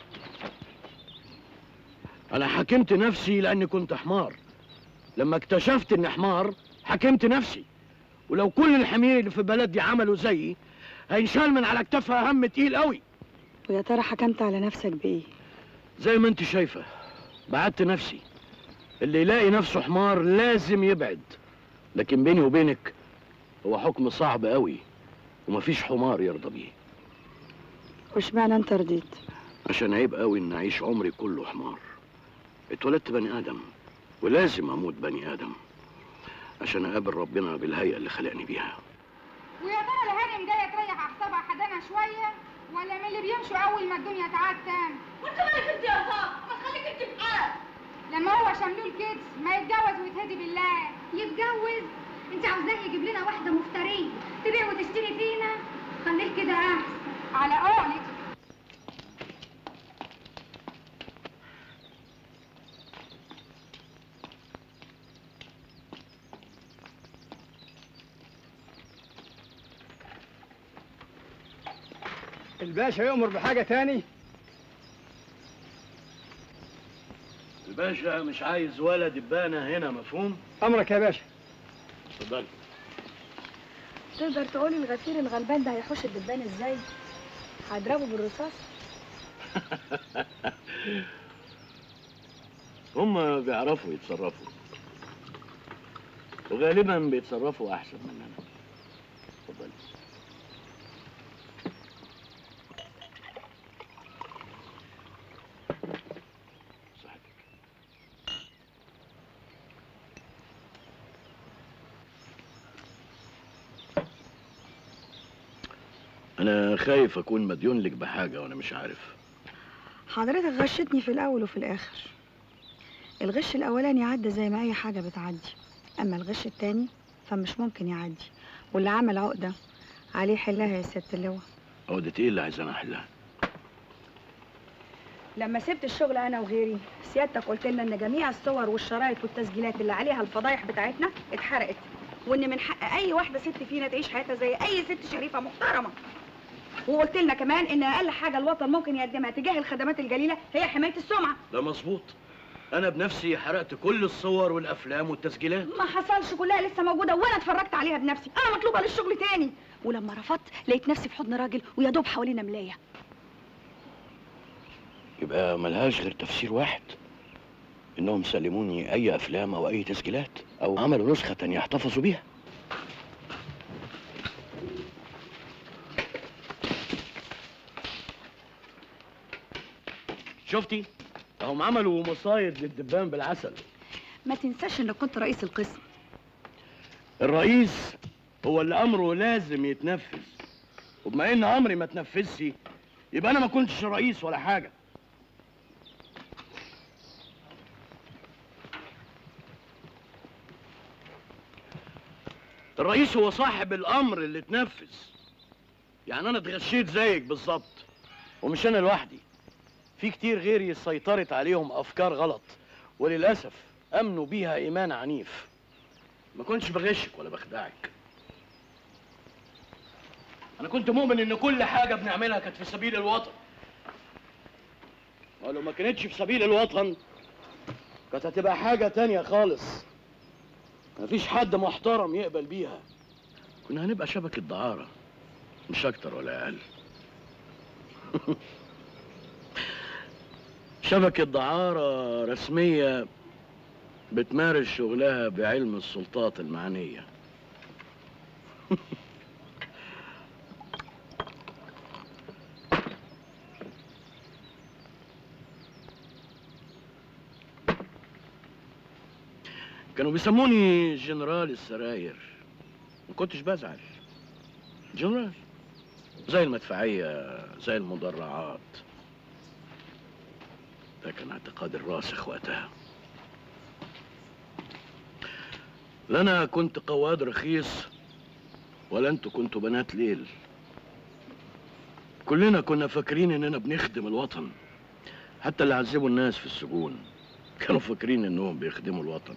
L: انا حكمت نفسي لاني كنت حمار لما اكتشفت اني حمار حكمت نفسي ولو كل الحمير اللي في بلدي عملوا زيي هينشال من على كتافها هم تقيل قوي
E: ويا ترى حكمت على نفسك بايه
L: زي ما انت شايفه بعدت نفسي اللي يلاقي نفسه حمار لازم يبعد لكن بيني وبينك هو حكم صعب قوي ومفيش حمار يرضى بيه
E: واشمعنى انت رضيت
L: عشان عيب قوي ان اعيش عمري كله حمار اتولدت بني ادم ولازم اموت بني ادم عشان اقابل ربنا بالهيئه اللي خلقني بيها
M: ويا ترى الهانم جايه تريح اعصابها حدانا شويه ولا من اللي بيمشوا اول ما الدنيا تعتم وانت مالك انت يا صاحب ما تخليك انت في حالك لما هو شملول كده ما يتجوز ويتهدي بالله
D: يتجوز انت عاوزاه يجيب لنا واحده مفتريه تبيع وتشتري فينا خليك كده احسن
M: على قولك
J: الباشا يؤمر بحاجه تاني
L: الباشا مش عايز ولا دبانه هنا مفهوم
J: امرك يا باشا
L: اتفضلي
E: تقدر تقولي الغفير الغلبان ده هيحوش الدبان ازاي هضربه بالرصاص
L: هم بيعرفوا يتصرفوا وغالبا بيتصرفوا احسن مننا اتفضلي انا خايف اكون مديون لك بحاجه وانا مش عارف
E: حضرتك غشتني في الاول وفي الاخر الغش الاولاني عدى زي ما اي حاجه بتعدي اما الغش التاني فمش ممكن يعدي واللي عمل عقده عليه حلها يا ست اللواء
L: عقدة ايه اللي عايزانا احلها
E: لما سبت الشغل انا وغيري سيادتك قلت لنا ان جميع الصور والشرايط والتسجيلات اللي عليها الفضايح بتاعتنا اتحرقت وان من حق اي واحده ست فينا تعيش حياتها زي اي ست شريفه محترمه وقلت لنا كمان ان اقل حاجه الوطن ممكن يقدمها تجاه الخدمات الجليله هي حمايه السمعه
L: ده مظبوط انا بنفسي حرقت كل الصور والافلام والتسجيلات
E: ما حصلش كلها لسه موجوده وانا اتفرجت عليها بنفسي انا مطلوبه للشغل تاني ولما رفضت لقيت نفسي في حضن راجل ويا دوب حوالينا ملايه
L: يبقى ملهاش غير تفسير واحد انهم سلموني اي افلام او اي تسجيلات او عملوا نسخه تانية يحتفظوا بيها شفتي هم عملوا مصايد للدبان بالعسل
E: ما تنساش انك كنت رئيس القسم
L: الرئيس هو اللي امره لازم يتنفذ وبما ان امري ما تنفذش يبقى انا ما كنتش رئيس ولا حاجه الرئيس هو صاحب الامر اللي اتنفذ يعني انا اتغشيت زيك بالظبط ومش انا لوحدي في كتير غيري سيطرت عليهم افكار غلط وللاسف امنوا بيها ايمان عنيف ما كنتش بغشك ولا بخدعك انا كنت مؤمن ان كل حاجه بنعملها كانت في سبيل الوطن ولو ما كانتش في سبيل الوطن كانت هتبقى حاجه تانية خالص مفيش حد محترم يقبل بيها كنا هنبقى شبكه دعاره مش اكتر ولا اقل شبكه دعاره رسميه بتمارس شغلها بعلم السلطات المعنيه كانوا بيسموني جنرال السراير ما كنتش بزعل جنرال زي المدفعية زي المدرعات ده كان اعتقاد الراسخ وقتها لا انا كنت قواد رخيص ولا انتوا كنتوا بنات ليل كلنا كنا فاكرين اننا بنخدم الوطن حتى اللي عذبوا الناس في السجون كانوا فاكرين انهم بيخدموا الوطن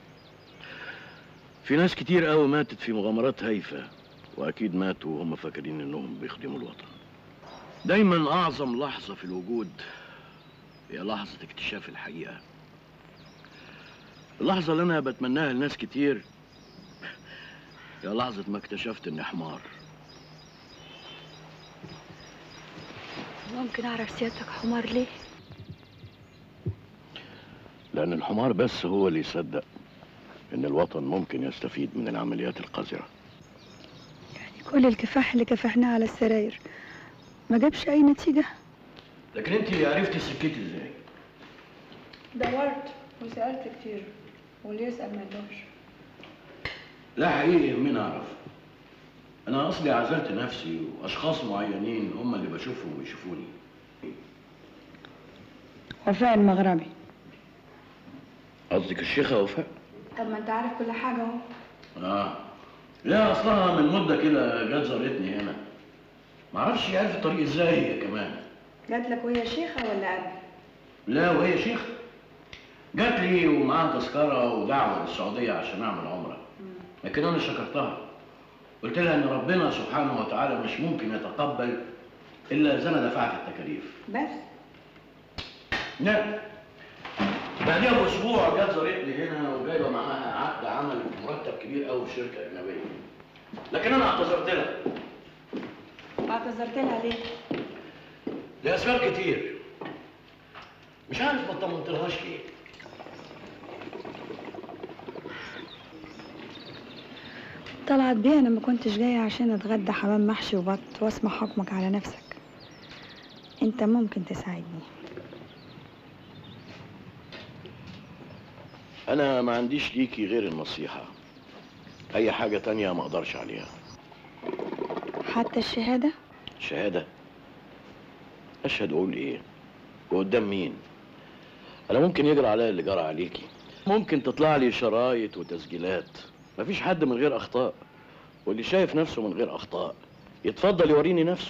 L: في ناس كتير قوي ماتت في مغامرات هايفة واكيد ماتوا وهم فاكرين انهم بيخدموا الوطن دايما اعظم لحظة في الوجود هي لحظة اكتشاف الحقيقة اللحظة اللي انا بتمناها لناس كتير هي لحظة ما اكتشفت اني حمار
E: ممكن اعرف سيادتك حمار ليه
L: لان الحمار بس هو اللي يصدق ان الوطن ممكن يستفيد من العمليات القذرة
E: كل الكفاح اللي كفحناه على السراير ما جابش اي نتيجة
L: لكن انت عرفتي سكتي ازاي
E: دورت وسألت كتير واللي يسأل ما يدورش
L: لا حقيقي مين اعرف انا اصلي عزلت نفسي واشخاص معينين هم اللي بشوفهم ويشوفوني
E: وفاء المغربي
L: قصدك الشيخة وفاء
E: طب ما انت عارف كل حاجة اهو
L: اه لا اصلها من مده كده جت زارتني هنا معرفش هي عرفت الطريق ازاي هي كمان
E: جات لك وهي شيخة ولا قبل
L: لا وهي شيخ جات لي ومعاها تذكره ودعوه للسعوديه عشان اعمل عمره لكن انا شكرتها قلت لها ان ربنا سبحانه وتعالى مش ممكن يتقبل الا اذا انا دفعت التكاليف
E: بس
L: لا بعدها باسبوع جت زارتني هنا وجايبه معاها عقد عمل مرتب كبير قوي في شركه اجنبيه لكن انا اعتذرت لها
E: اعتذرت لها ليه
L: لاسباب كتير مش عارف ما طمنتلهاش ليه
E: طلعت بيه انا ما كنتش جاية عشان اتغدى حمام محشي وبط واسمع حكمك على نفسك انت ممكن تساعدني
L: انا ما عنديش ليكي غير النصيحه اي حاجه تانية ما اقدرش عليها
E: حتى الشهادة
L: شهاده اشهد اقول ايه وقدام مين انا ممكن يجرى عليا اللي جرى عليكي ممكن تطلع لي شرايط وتسجيلات مفيش حد من غير اخطاء واللي شايف نفسه من غير اخطاء يتفضل يوريني نفسه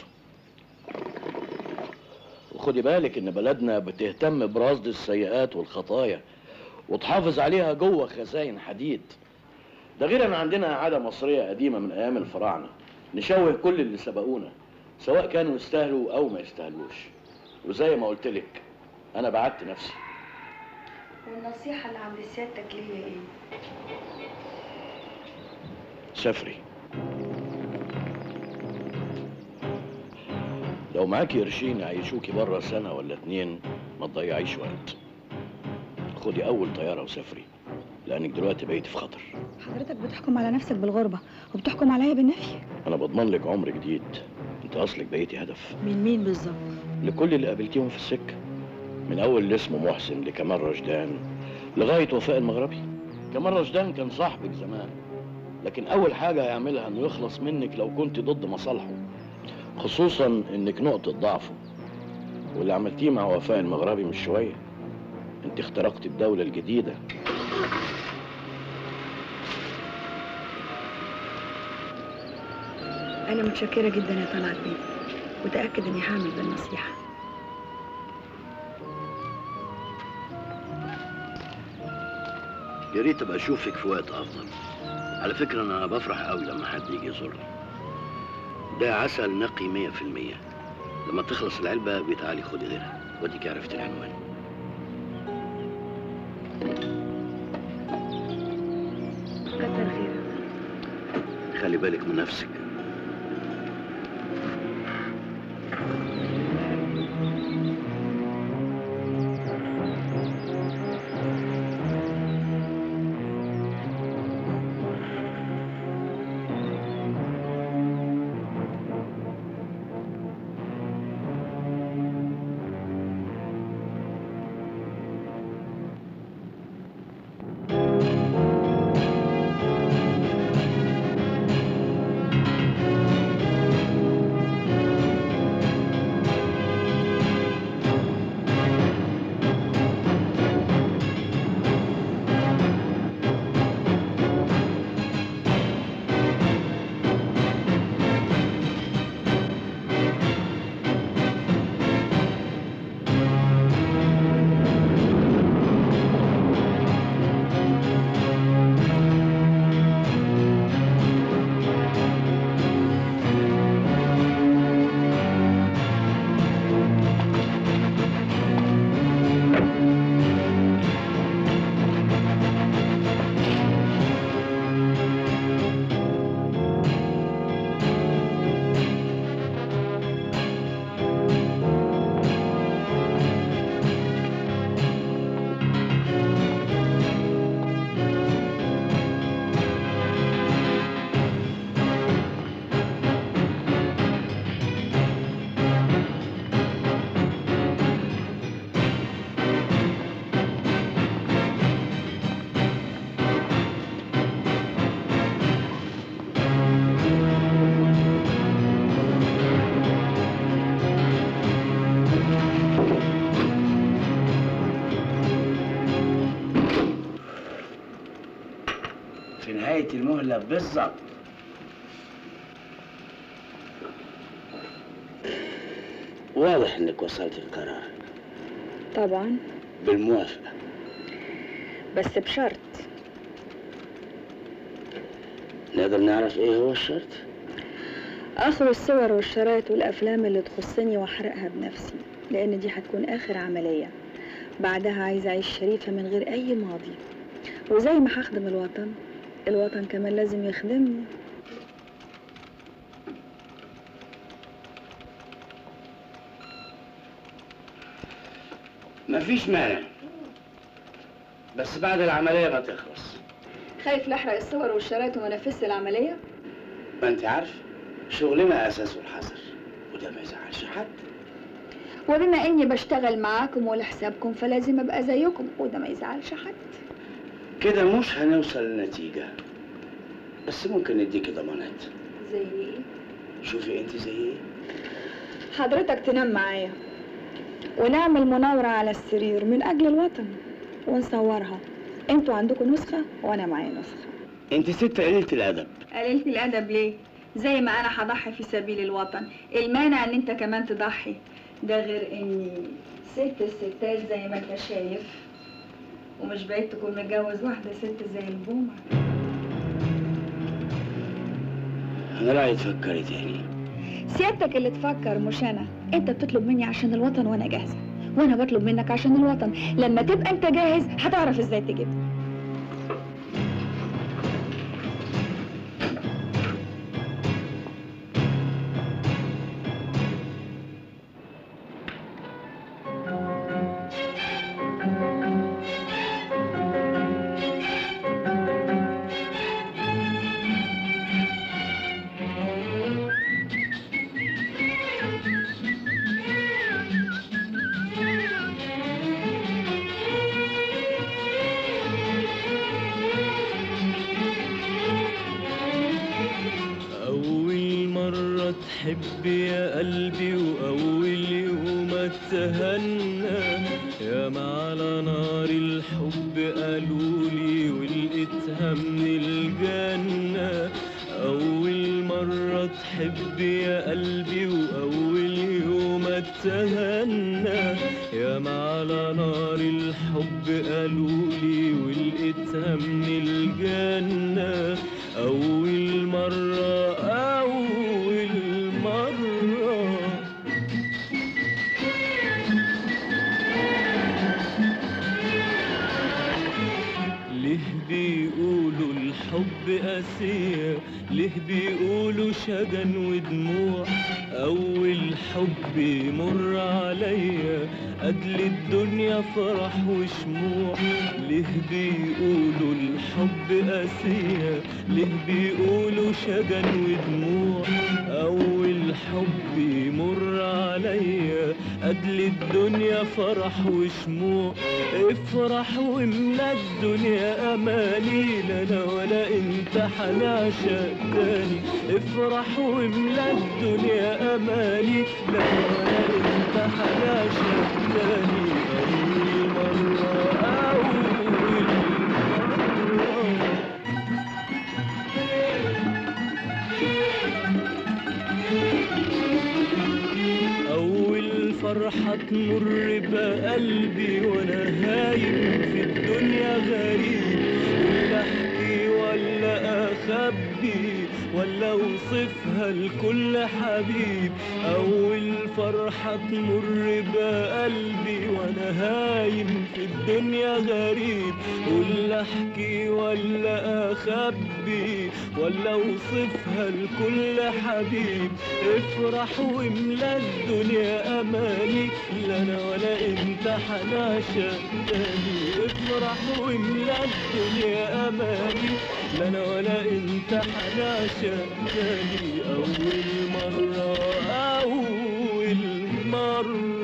L: وخدي بالك ان بلدنا بتهتم برصد السيئات والخطايا وتحافظ عليها جوه خزاين حديد ده غير ان عندنا عاده مصريه قديمه من ايام الفراعنه نشوه كل اللي سبقونا سواء كانوا يستاهلوا او ما يستاهلوش وزي ما قلت لك انا بعدت نفسي
E: والنصيحة اللي عند سيادتك ليا ايه
L: سافري لو معاكي قرشين يعيشوكي بره سنه ولا اتنين ما تضيعيش وقت خدي اول طياره وسافري لانك دلوقتي بقيتي في خطر
E: حضرتك بتحكم على نفسك بالغربة وبتحكم عليا بالنفي
L: انا بضمن لك عمر جديد انت اصلك بقيتي هدف
E: من مين بالظبط
L: لكل اللي قابلتيهم في السكه من اول اللي اسمه محسن لكمال رشدان لغايه وفاء المغربي كمال رشدان كان صاحبك زمان لكن اول حاجه هيعملها انه يخلص منك لو كنت ضد مصالحه خصوصا انك نقطه ضعفه واللي عملتيه مع وفاء المغربي مش شويه انت اخترقت الدوله الجديده
E: انا متشكره جدا يا طلعت بيه وتاكد اني هعمل بالنصيحه
L: يا ريت ابقى اشوفك في وقت افضل على فكره انا بفرح قوي لما حد يجي يزورني ده عسل نقي مية في المية لما تخلص العلبة بتعالي خدي غيرها وديك عرفت العنوان
E: كتر خيرك
L: خلي بالك من نفسك
G: في نهاية المهلة بالظبط واضح انك وصلت القرار
E: طبعا
G: بالموافقة
E: بس بشرط
G: نقدر نعرف ايه هو الشرط
E: اخر الصور والشرايط والافلام اللي تخصني واحرقها بنفسي لان دي هتكون اخر عمليه بعدها عايزه اعيش شريفه من غير اي ماضي وزي ما هخدم الوطن الوطن كمان لازم يخدمني
G: مفيش مانع بس بعد العملية ما تخلص
E: خايف لاحرق الصور والشرايط وما نفذش العمليه
G: ما انت عارف شغلنا اساسه الحذر وده ما يزعلش حد
E: وبما اني بشتغل معاكم ولحسابكم فلازم ابقى زيكم وده ما يزعلش حد
G: كده مش هنوصل لنتيجة بس ممكن نديكي ضمانات
E: زي ايه
G: شوفي انت زي ايه
E: حضرتك تنام معايا ونعمل مناورة على السرير من أجل الوطن ونصورها انتوا عندكم نسخة وأنا معايا نسخة
G: انت ست قليلة الادب
E: قللت الأدب ليه؟ زي ما أنا هضحي في سبيل الوطن المانع إن أنت كمان تضحي ده غير إني ست الستات زي ما أنت شايف ومش بعيد تكون متجوز واحدة ست زي البومة
G: انا رأيي تفكري تاني
E: سيادتك اللي تفكر مش أنا أنت بتطلب مني عشان الوطن وأنا جاهزة وأنا بطلب منك عشان الوطن لما تبقى أنت جاهز هتعرف إزاي تجيبني
A: أول مرة تحب يا قلبي وأول يوم اتهنى يا ما على نار الحب قالولي ولقيتها من الجنة أول مرة مرة تحب يا قلبي وأول يوم اتهنى يا على نار الحب قالولي ولقيتها من الجنة أول مرة أول مرة ليه بيقولوا الحب قاسية ليه بيقولوا شجن ودموع أول حب يمر عليا قتل الدنيا فرح وشموع ليه بيقولوا الحب قاسية ليه بيقولوا شجن ودموع أول حب يمر عليا قتل الدنيا فرح وشموع افرح واملا الدنيا اماني لا انا ولا انت هنعشق تاني افرح واملا الدنيا اماني لا انا ولا انت هنعشق تاني اول مره اول مره أول فرحة تمر بقلبي وأنا هايم في الدنيا غريب ولا أحكي ولا أخبي ولا أوصفها لكل حبيب أول فرحة تمر بقلبي وأنا هايم في الدنيا غريب ولا أحكي ولا أخبي ولا أوصفها لكل حبيب افرح واملا الدنيا أماني لا أنا ولا أنت هنعشق تاني افرح واملا الدنيا أماني لا أنا ولا أنت هنعشق تاني أول مرة أول مرة